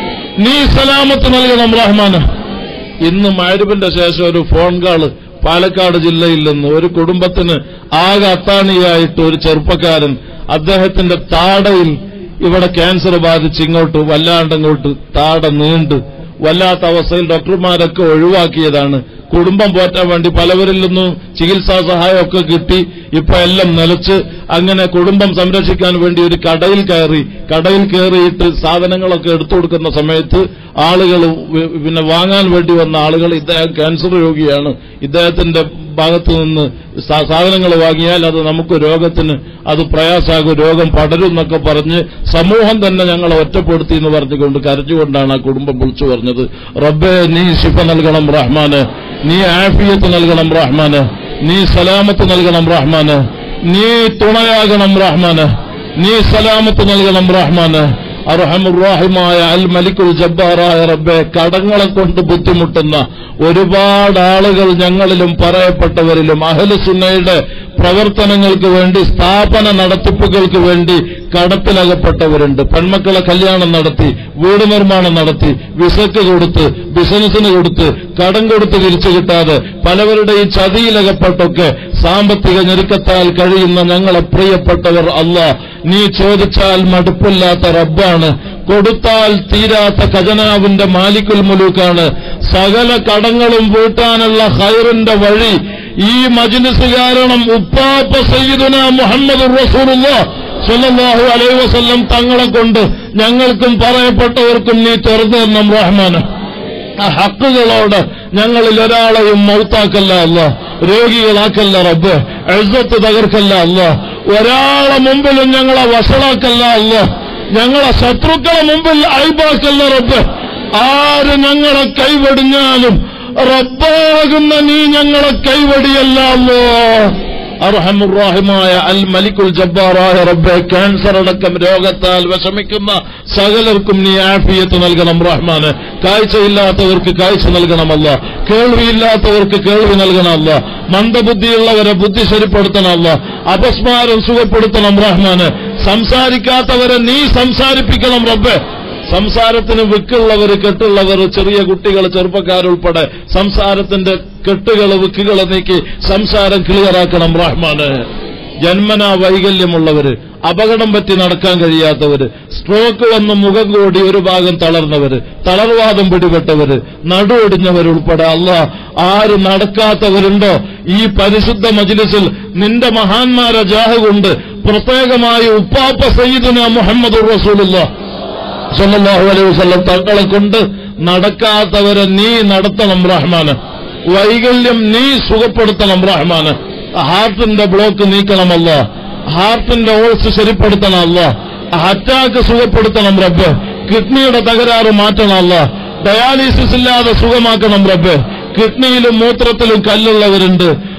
നീ സലാമത്ത് നൽകണം റഹ്മാന് ഇന്ന് മഴവിന്റെ ശേഷം ഒരു ഫോൺ കാള് പാലക്കാട് ജില്ലയിൽ നിന്ന് ഒരു കുടുംബത്തിന് ആകെ അത്താണിയായിട്ട് ഒരു ചെറുപ്പക്കാരൻ അദ്ദേഹത്തിന്റെ താടയിൽ ഇവിടെ ക്യാൻസർ ബാധിച്ച് ഇങ്ങോട്ട് വല്ലാണ്ട് ഇങ്ങോട്ട് താട നീണ്ട് വല്ലാത്ത അവസ്ഥയിൽ ഡോക്ടർമാരൊക്കെ ഒഴിവാക്കിയതാണ് കുടുംബം പോറ്റാൻ വേണ്ടി പലവരിൽ നിന്നും ചികിത്സാ സഹായമൊക്കെ കിട്ടി ഇപ്പൊ എല്ലാം നിലച്ച് അങ്ങനെ കുടുംബം സംരക്ഷിക്കാൻ വേണ്ടി ഒരു കടയിൽ കയറി കടയിൽ കയറിയിട്ട് സാധനങ്ങളൊക്കെ എടുത്തു കൊടുക്കുന്ന സമയത്ത് ആളുകൾ വി- പിന്നെ വാങ്ങാൻ വേണ്ടി വന്ന ആളുകൾ ഇദ്ദേഹം ക്യാൻസർ രോഗിയാണ് ഇദ്ദേഹത്തിന്റെ ഭാഗത്തു നിന്ന് സാ- സാധനങ്ങൾ വാങ്ങിയാൽ അത് നമുക്ക് രോഗത്തിന് അത് പ്രയാസാകും രോഗം പടരും എന്നൊക്കെ പറഞ്ഞ് സമൂഹം തന്നെ ഞങ്ങളെ ഒറ്റപ്പെടുത്തി എന്ന് പറഞ്ഞുകൊണ്ട് കരഞ്ഞുകൊണ്ടാണ് ആ കുടുംബം വിളിച്ചു പറഞ്ഞത് റബ്ബെ നീ ശിഫ നൽകണം റഹ്മാന് നീ ആഫിയത്ത് നൽകണം റഹ്മാന് നീ സലാമത്ത് നൽകണം റഹ്മാന് നീ തുണയാകണം റഹ്മാന് നീ സലാമത്ത് നൽകണം റഹ്മാന് അർഹമുറാഹിമായ അൽ മലിക്കുൽ ജബ്ബാറായ റബ്ബെ കടങ്ങളെ കൊണ്ട് ബുദ്ധിമുട്ടുന്ന ഒരുപാട് ആളുകൾ ഞങ്ങളിലും പറയപ്പെട്ടവരിലും അഹലുസുന്നയുടെ പ്രവർത്തനങ്ങൾക്ക് വേണ്ടി സ്ഥാപന നടത്തിപ്പുകൾക്ക് വേണ്ടി കടത്തിലകപ്പെട്ടവരുണ്ട് പെൺമക്കളെ കല്യാണം നടത്തി വീട് നിർമ്മാണം നടത്തി വിസക്ക് കൊടുത്ത് ബിസിനസിന് കൊടുത്ത് കടം കൊടുത്ത് തിരിച്ചു കിട്ടാതെ പലവരുടെയും ചതിയിലകപ്പെട്ടൊക്കെ സാമ്പത്തിക ഞെരുക്കത്താൽ കഴിയുന്ന ഞങ്ങളെ പ്രിയപ്പെട്ടവർ അല്ല നീ ചോദിച്ചാൽ മടുപ്പില്ലാത്ത റബ്ബാണ് കൊടുത്താൽ തീരാത്ത ഖജനാവിന്റെ മാലിക്കുൽ മുലൂക്കാണ് സകല കടങ്ങളും വീട്ടാനുള്ള ഹൈറിന്റെ വഴി ഈ മജ്ലിസ് കാരണം ഉപ്പാപ്പ സയ്യിദുന മുഹമ്മദ് റസൂലുള്ള സല്ലല്ലാഹു അലൈഹി വസല്ലം തങ്ങളെ കൊണ്ട് ഞങ്ങൾക്കും പറയപ്പെട്ടവർക്കും നീ തുറന്നു തന്ന റഹ്മാന് ആ ഹക്കുകളോട് ഞങ്ങളിൽ ഒരാളെയും മൗത്താക്കല്ല അല്ല രോഗികളാക്കല്ല റബ്ബ് എഴുത്ത് തകർക്കല്ല അല്ല ഒരാളെ മുമ്പിലും ഞങ്ങളെ വഷളാക്കല്ല അല്ല ഞങ്ങളെ ശത്രുക്കളെ മുമ്പിൽ അയബാക്കല്ല റബ്ബ് ആര് ഞങ്ങളെ കൈവടിഞ്ഞാലും റബ്ബാകുന്ന നീ ഞങ്ങളെ കൈവടിയല്ല അല്ലോ അർഹമുറാഹിമായ അൽ മലിക്കുൽ ജബ്ബാറായ റബ്ബെ ക്യാൻസർ അടക്കം രോഗത്താൽ വിഷമിക്കുന്ന സകലർക്കും നീ ആഫിയത്ത് നൽകണം റഹ്മാന് കാഴ്ചയില്ലാത്തവർക്ക് കാഴ്ച നൽകണമല്ല കേൾവിയില്ലാത്തവർക്ക് കേൾവി നൽകണമല്ല മന്ദബുദ്ധിയുള്ളവരെ ബുദ്ധി ശരിപ്പെടുത്തണമല്ല അപസ്മാരം സുഖപ്പെടുത്തണം റഹ്മാന് സംസാരിക്കാത്തവരെ നീ സംസാരിപ്പിക്കണം റബ്ബെ സംസാരത്തിന് വിക്കുള്ളവർ കെട്ടുള്ളവർ ചെറിയ കുട്ടികൾ ചെറുപ്പക്കാരുൾപ്പെടെ സംസാരത്തിന്റെ കെട്ടുകൾ വിക്കുകൾ നീക്കി സംസാരം ക്ലിയറാക്കണം റഹ്മാന് ജന്മനാ വൈകല്യമുള്ളവര് അപകടം പറ്റി നടക്കാൻ കഴിയാത്തവര് സ്ട്രോക്ക് വന്ന് മുഖം കൂടി ഒരു ഭാഗം തളർന്നവര് തളർവാദം പിടിപെട്ടവര് നടുവൊടിഞ്ഞവരുൾപ്പെടെ അല്ല ആര് നടക്കാത്തവരുണ്ടോ ഈ പരിശുദ്ധ മജ്ലിസിൽ നിന്റെ മഹാന്മാരെ ജാഹ കൊണ്ട് പ്രത്യേകമായി ഉപ്പാപ്പ സയ്യിദുന മുഹമ്മദ് റസൂലുള്ള സല്ലല്ലാഹു അലൈഹി വസല്ലം തങ്ങളെ കൊണ്ട് നടക്കാത്തവരെ നീ നടത്തണം റഹ്മാന് വൈകല്യം നീ സുഖപ്പെടുത്തണം റഹ്മാന് ഹാർട്ടിന്റെ ബ്ലോക്ക് നീക്കണമല്ല ഹാർട്ടിന്റെ ഓൾസ് ശരിപ്പെടുത്തണമല്ല അറ്റാക്ക് സുഖപ്പെടുത്തണം റബ്ബ് കിഡ്നിയുടെ തകരാറ് മാറ്റണമല്ല ഡയാലിസിസ് ഇല്ലാതെ സുഖമാക്കണം റബ്ബ് കിഡ്നിയിലും മൂത്രത്തിലും കല്ലുള്ളവരുണ്ട്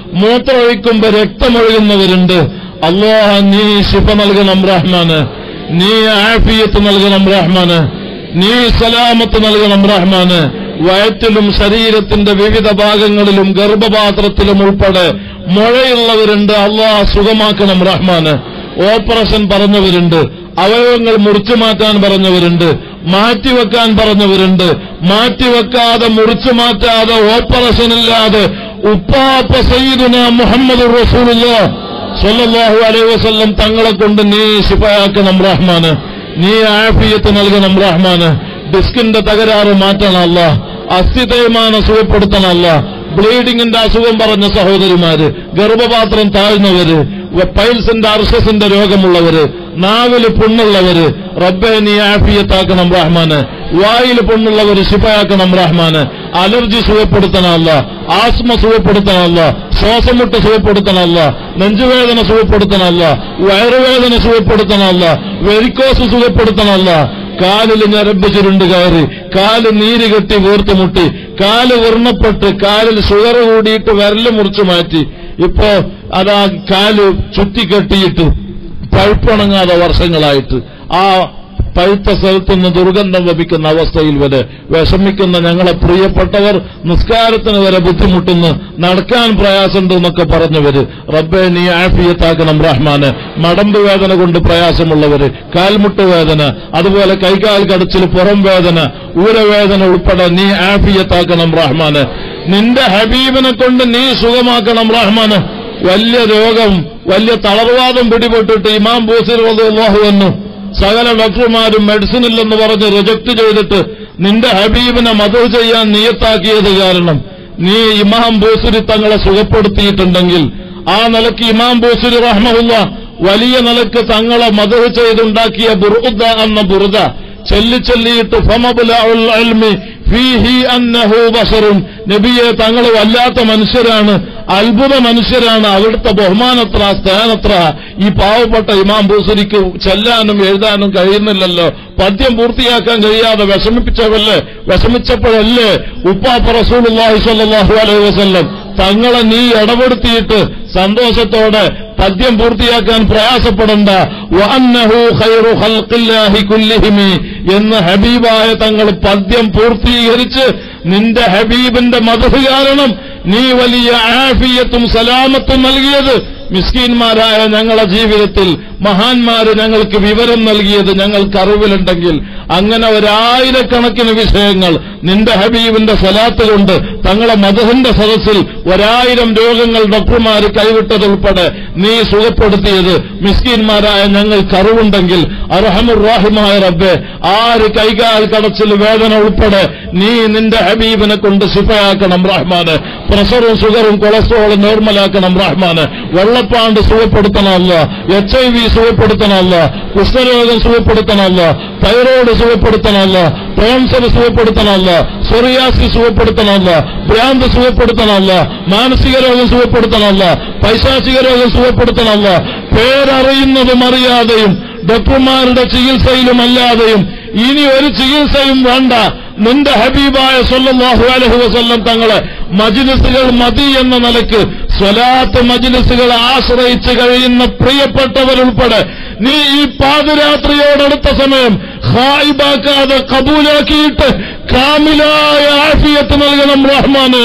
മൂത്രമൊഴിക്കുമ്പോ രക്തമൊഴുകുന്നവരുണ്ട് അള്ളാഹ നീ ശിഫ നൽകണം റഹ്മാന് നീ ആഫിയത്ത് നൽകണം റഹ്മാന് നീ സലാമത്ത് നൽകണം റഹ്മാന് വയറ്റിലും ശരീരത്തിന്റെ വിവിധ ഭാഗങ്ങളിലും ഗർഭപാത്രത്തിലും ഉൾപ്പെടെ മുഴയുള്ളവരുണ്ട് അള്ളാഹ് സുഖമാക്കണം റഹ്മാന് ഓപ്പറേഷൻ പറഞ്ഞവരുണ്ട് അവയവങ്ങൾ മുറിച്ചു മാറ്റാൻ പറഞ്ഞവരുണ്ട് മാറ്റിവെക്കാൻ പറഞ്ഞവരുണ്ട് മാറ്റിവെക്കാതെ മുറിച്ചു മാറ്റാതെ ഓപ്പറേഷൻ ഇല്ലാതെ ഉപ്പാപ്പ സയ്യിദുന മുഹമ്മദ് റസൂലുള്ള സല്ലല്ലാഹു അലൈഹി വസല്ലം തങ്ങളെ കൊണ്ട് നീ ശിഫയാക്കണം റഹ്മാന് നീ ആഫിയത്ത് നൽകണം റഹ്മാന് ഡിസ്കിന്റെ തകരാറ് മാറ്റണം അല്ല അസ്ഥി തേയ്മാനം സുഖപ്പെടുത്തണം അല്ല ബ്ലീഡിങ്ങിന്റെ അസുഖം പറഞ്ഞ സഹോദരിമാര് ഗർഭപാത്രം താഴ്ന്നവര് പൈൽസിന്റെ അർഷസിന്റെ രോഗമുള്ളവര് നാവില് പുണ്ണുള്ളവര് റബ്ബെ നീ ആഫിയത്താക്കണം റഹ്മാന് വായിൽ പുണ്ണുള്ളവര് ശിഫയാക്കണം റഹ്മാന് അലർജി സുഖപ്പെടുത്തണമല്ല ആസ്മ സുഖപ്പെടുത്തണമല്ല ശ്വാസമുട്ട് സുഖപ്പെടുത്തണമല്ല നെഞ്ചുവേദന സുഖപ്പെടുത്തണമല്ല വയറുവേദന സുഖപ്പെടുത്തണമല്ല വെരിക്കോസ് സുഖപ്പെടുത്തണമല്ല കാലിൽ ഞരമ്പ് ചുരുണ്ട് കയറി കാല് നീര് കെട്ടി വീർത്തുമുട്ടി കാല് വർണ്ണപ്പെട്ട് കാലിൽ ഷുഗർ കൂടിയിട്ട് വിരല് മുറിച്ചു മാറ്റി ഇപ്പോ അതാ കാല് ചുറ്റിക്കെട്ടിയിട്ട് പഴുപ്പണങ്ങാതെ വർഷങ്ങളായിട്ട് ആ പഴുത്ത സ്ഥലത്ത് നിന്ന് ദുർഗന്ധം വമിക്കുന്ന അവസ്ഥയിൽ വരെ വിഷമിക്കുന്ന ഞങ്ങളെ പ്രിയപ്പെട്ടവർ നിസ്കാരത്തിന് വരെ ബുദ്ധിമുട്ടുന്നു നടക്കാൻ പ്രയാസമുണ്ട് എന്നൊക്കെ പറഞ്ഞവര് റബ്ബെ നീ ആഫിയത്താക്കണം റഹ്മാന് മടമ്പ് വേദന കൊണ്ട് പ്രയാസമുള്ളവര് കാൽമുട്ട് വേദന അതുപോലെ കൈകാൽ കടച്ചിൽ പുറം വേദന ഊരവേദന ഉൾപ്പെടെ നീ ആഫിയത്താക്കണം റഹ്മാന് നിന്റെ ഹബീബിനെ കൊണ്ട് നീ സുഖമാക്കണം റഹ്മാന് വലിയ രോഗം വലിയ തളർവാദം പിടിപെട്ടിട്ട് ഇമാം ബൂസിർ അള്ളാഹു വന്നു സകല ഡോക്ടർമാരും മെഡിസിൻ ഇല്ലെന്ന് പറഞ്ഞ് റിജക്ട് ചെയ്തിട്ട് നിന്റെ ഹബീബിനെ മധു ചെയ്യാൻ നിയത്താക്കിയത് കാരണം നീ ഇമാം ബൂസുരി തങ്ങളെ സുഖപ്പെടുത്തിയിട്ടുണ്ടെങ്കിൽ ആ നിലക്ക് ഇമാം ബൂസുരി റഹ്മുല്ല വലിയ നിലക്ക് തങ്ങളെ മധു ചെയ്തുണ്ടാക്കിയ ബുറുദ എന്ന ബുറുദ ചൊല്ലി ചൊല്ലിയിട്ട് ഫമബുലഉൽ ഇൽമി ഫീഹി അന്നഹു ബശറുൻ നബിയെ തങ്ങൾ വല്ലാത്ത മനുഷ്യരാണ് അത്ഭുത മനുഷ്യരാണ് അവിടുത്തെ ബഹുമാനത്ര സ്ഥാനത്ര ഈ പാവപ്പെട്ട ഇമാം ബൂസരിക്ക് ചെല്ലാനും എഴുതാനും കഴിയുന്നില്ലല്ലോ പദ്യം പൂർത്തിയാക്കാൻ കഴിയാതെ വിഷമിപ്പിച്ചവല്ലേ വിഷമിച്ചപ്പോഴല്ലേ ഉപ്പാപ്പ റസൂലുള്ളാഹി സ്വല്ലല്ലാഹു അലൈഹി വസല്ലം തങ്ങളെ നീ ഇടപെടുത്തിയിട്ട് സന്തോഷത്തോടെ പദ്യം പൂർത്തിയാക്കാൻ പ്രയാസപ്പെടണ്ട വഅന്നഹു ഖൈറു ഖൽഖില്ലാഹി കുല്ലിഹിമി എന്ന് ഹബീബായ തങ്ങൾ പദ്യം പൂർത്തീകരിച്ച് നിന്റെ ഹബീബിന്റെ മതഹ് കാരണം നീ വലിയ ആഫിയത്തും സലാമത്തും നൽകിയത് മിസ്കീന്മാരായ ഞങ്ങളെ ജീവിതത്തിൽ മഹാന്മാര് ഞങ്ങൾക്ക് വിവരം നൽകിയത് ഞങ്ങൾക്ക് അറിവിലുണ്ടെങ്കിൽ അങ്ങനെ ഒരായിരക്കണക്കിന് വിഷയങ്ങൾ നിന്റെ ഹബീബിന്റെ സലാത്ത് കൊണ്ട് തങ്ങളെ മധുഹിന്റെ സദസ്സിൽ ഒരായിരം രോഗങ്ങൾ ഡോക്ടർമാര് കൈവിട്ടതുൾപ്പെടെ നീ സുഖപ്പെടുത്തിയത് മിസ്കീന്മാരായ ഞങ്ങൾക്ക് അറിവുണ്ടെങ്കിൽ അർഹമുറാഹിമായ റബ്ബെ ആര് കൈകാൽ കടച്ചിൽ വേദന ഉൾപ്പെടെ നീ നിന്റെ ഹബീബിനെ കൊണ്ട് ശിഫയാക്കണം റഹ്മാന് പ്രഷറും ഷുഗറും കൊളസ്ട്രോളും നോർമലാക്കണം റഹ്മാന് വെള്ളപ്പാണ്ട് സുഖപ്പെടുത്തണമല്ല എച്ച് ഐ വി സുഖപ്പെടുത്തണമല്ല കുഷ്ഠരോഗം സുഖപ്പെടുത്തണമല്ല തൈറോയ്ഡ് സുഖപ്പെടുത്തണമല്ല ക്യാൻസർ സുഖപ്പെടുത്തണമല്ല സൊറിയാസി സുഖപ്പെടുത്തണമല്ല ഭ്രാന്ത് സുഖപ്പെടുത്തണമല്ല മാനസിക രോഗം സുഖപ്പെടുത്തണമല്ല പൈശാചിക രോഗം സുഖപ്പെടുത്തണമല്ല പേരറിയുന്നതും അറിയാതെയും ഡോക്ടർമാരുടെ ചികിത്സയിലും അല്ലാതെയും ഇനി ഒരു ചികിത്സയും വേണ്ട നിന്റെ ഹബീബായ സല്ലല്ലാഹു അലൈഹി വസല്ലം തങ്ങളെ മജ്ലിസുകൾ മതി എന്ന നിലക്ക് സ്വലാത്ത് മജ്ലിസുകൾ ആശ്രയിച്ച് കഴിയുന്ന പ്രിയപ്പെട്ടവരുൾപ്പെടെ നീ ഈ പാതിരാത്രിയോടടുത്ത സമയം ഹായിബാക്കാതെ കബൂലാക്കിയിട്ട് കാമിലായ ആഫിയത്ത് നൽകണം റഹ്മാന്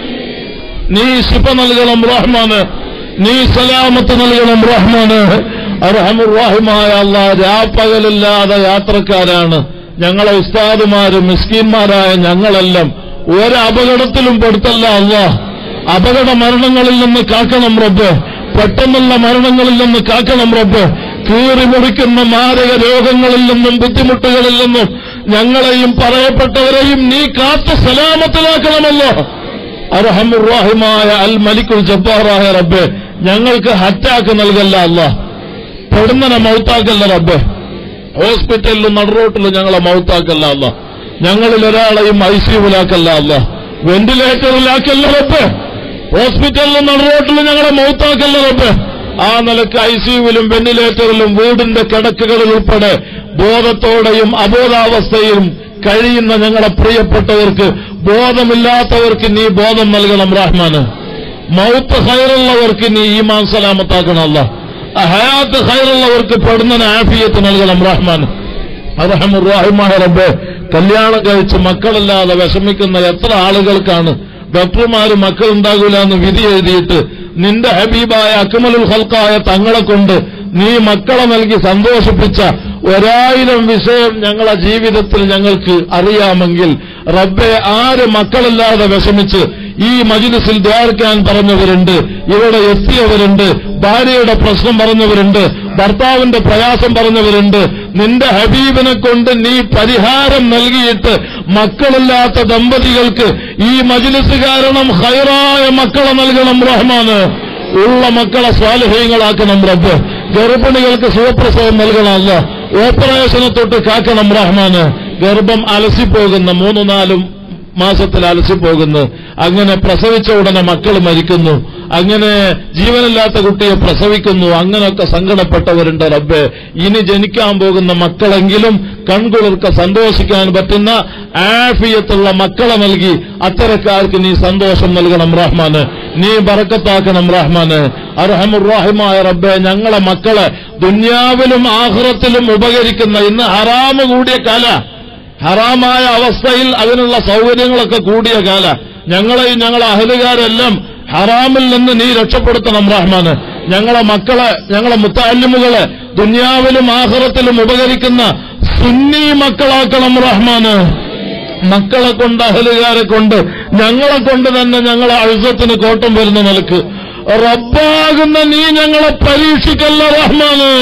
നീ ശിഫ നൽകണം റഹ്മാന് നീ സലാമത്ത് നൽകണം റഹ്മാന് അർഹമുറാഹിമായ അല്ല രാപ്പകലില്ലാതെ യാത്രക്കാരാണ് ഞങ്ങളെ ഉസ്താദുമാരും മിസ്കീന്മാരായ ഞങ്ങളെല്ലാം ഒരപകടത്തിലും പെടുത്തല്ല അല്ല അപകട മരണങ്ങളിൽ നിന്ന് കാക്കണം റബ്ബ് പെട്ടെന്നുള്ള മരണങ്ങളിൽ നിന്ന് കാക്കണം റബ്ബ് കീറി മുറിക്കുന്ന മാരക രോഗങ്ങളിൽ നിന്നും ബുദ്ധിമുട്ടുകളിൽ നിന്നും ഞങ്ങളെയും പറയപ്പെട്ടവരെയും നീ കാത്ത് സലാമത്തിലാക്കണമല്ലോ അർഹമുറാഹിമായ അൽ മലിക്കുൽ ജബ്ബാറായ റബ്ബെ ഞങ്ങൾക്ക് ഹറ്റാക്ക് നൽകല്ല അല്ല പെടുന്നനെ മൗത്താക്കല്ല റബ്ബെ ഹോസ്പിറ്റലിലും നടുറോട്ടിലും ഞങ്ങളെ മൗത്താക്കല്ല അല്ല ഞങ്ങളിൽ ഒരാളെയും ഐ സിയുലാക്കല്ല അല്ല വെന്റിലേറ്ററിലാക്കല്ല റബ്ബെ ഹോസ്പിറ്റലിലും നടുറോട്ടിലും ഞങ്ങളെ മൗത്താക്കല്ല റബ്ബെ ആ നിലക്ക് ഐ സിയുവിലും വെന്റിലേറ്ററിലും വീടിന്റെ കിടക്കുകളിൽ ഉൾപ്പെടെ ബോധത്തോടെയും അബോധാവസ്ഥയിലും കഴിയുന്ന ഞങ്ങളെ പ്രിയപ്പെട്ടവർക്ക് ബോധമില്ലാത്തവർക്ക് നീ ബോധം നൽകണം റഹ്മാന് മൗത്ത് ഹൈറുള്ളവർക്ക് നീ ഈമാൻ സലാമത്താക്കണം അല്ല ഹയാത്ത് ഹൈറുള്ളവർക്ക് പെടുന്ന ആഫിയത്ത് നൽകണം റഹ്മാൻ അറഹമുറാഹിമായ റബ്ബെ കല്യാണം കഴിച്ച് മക്കളില്ലാതെ വിഷമിക്കുന്ന എത്ര ആളുകൾക്കാണ് ഡോക്ടർമാര് മക്കൾ ഉണ്ടാകൂല എന്ന് വിധി എഴുതിയിട്ട് നിന്റെ ഹബീബായ അക്മലുൽ ഹൽക്കായ തങ്ങളെ കൊണ്ട് നീ മക്കളെ നൽകി സന്തോഷിപ്പിച്ച ഒരായിരം വിഷയം ഞങ്ങളെ ജീവിതത്തിൽ ഞങ്ങൾക്ക് അറിയാമെങ്കിൽ റബ്ബെ ആര് മക്കളില്ലാതെ വിഷമിച്ച് ഈ മജിലിസിൽ ദ്വാരക്കാൻ പറഞ്ഞവരുണ്ട് ഇവിടെ എത്തിയവരുണ്ട് ഭാര്യയുടെ പ്രശ്നം പറഞ്ഞവരുണ്ട് ഭർത്താവിന്റെ പ്രയാസം പറഞ്ഞവരുണ്ട് നിന്റെ ഹബീബിനെ കൊണ്ട് നീ പരിഹാരം നൽകിയിട്ട് മക്കളില്ലാത്ത ദമ്പതികൾക്ക് ഈ മജിലിസ് കാരണം ഹൈറായ മക്കളെ നൽകണം റഹ്മാന് ഉള്ള മക്കളെ സ്വാലഹ്യങ്ങളാക്കണം റബ്ബ് ഗർഭിണികൾക്ക് സുഖപ്രസവം നൽകണം അല്ല ഓപ്പറേഷനെ തൊട്ട് കാക്കണം റഹ്മാന് ഗർഭം അലസിപ്പോകുന്ന മൂന്ന് നാലും മാസത്തിൽ അലസിപ്പോകുന്നു അങ്ങനെ പ്രസവിച്ച ഉടനെ മക്കൾ മരിക്കുന്നു അങ്ങനെ ജീവനില്ലാത്ത കുട്ടിയെ പ്രസവിക്കുന്നു അങ്ങനെയൊക്കെ സങ്കടപ്പെട്ടവരുണ്ട് റബ്ബെ ഇനി ജനിക്കാൻ പോകുന്ന മക്കളെങ്കിലും കൺകുളിർക്ക സന്തോഷിക്കാൻ പറ്റുന്ന ആഫിയത്തുള്ള മക്കളെ നൽകി അത്തരക്കാർക്ക് നീ സന്തോഷം നൽകണം റഹ്മാന് നീ ബറക്കത്താക്കണം റഹ്മാന് അർഹമുറാഹിമായ റബ്ബെ ഞങ്ങളെ മക്കളെ ദുന്യാവിലും ആഹ്റത്തിലും ഉപകരിക്കുന്ന ഇന്ന് ഹറാമ് കൂടിയ കല ഹറാമായ അവസ്ഥയിൽ അതിനുള്ള സൗകര്യങ്ങളൊക്കെ കൂടിയ കാല ഞങ്ങളെയും ഞങ്ങളെ അഹലുകാരെല്ലാം ഹറാമിൽ നിന്ന് നീ രക്ഷപ്പെടുത്തണം റഹ്മാന് ഞങ്ങളെ മക്കളെ ഞങ്ങളെ മുത്താലിമുകളെ ദുന്യാവിലും ആഹ്റത്തിലും ഉപകരിക്കുന്ന സുന്നി മക്കളാക്കണം റഹ്മാന് മക്കളെ കൊണ്ട് അഹലുകാരെ കൊണ്ട് ഞങ്ങളെ കൊണ്ട് തന്നെ ഞങ്ങളെ അഴുസത്തിന് കോട്ടം വരുന്ന നിലക്ക് റബ്ബാകുന്ന നീ ഞങ്ങളെ പരീക്ഷിക്കല്ല റഹ്മാന്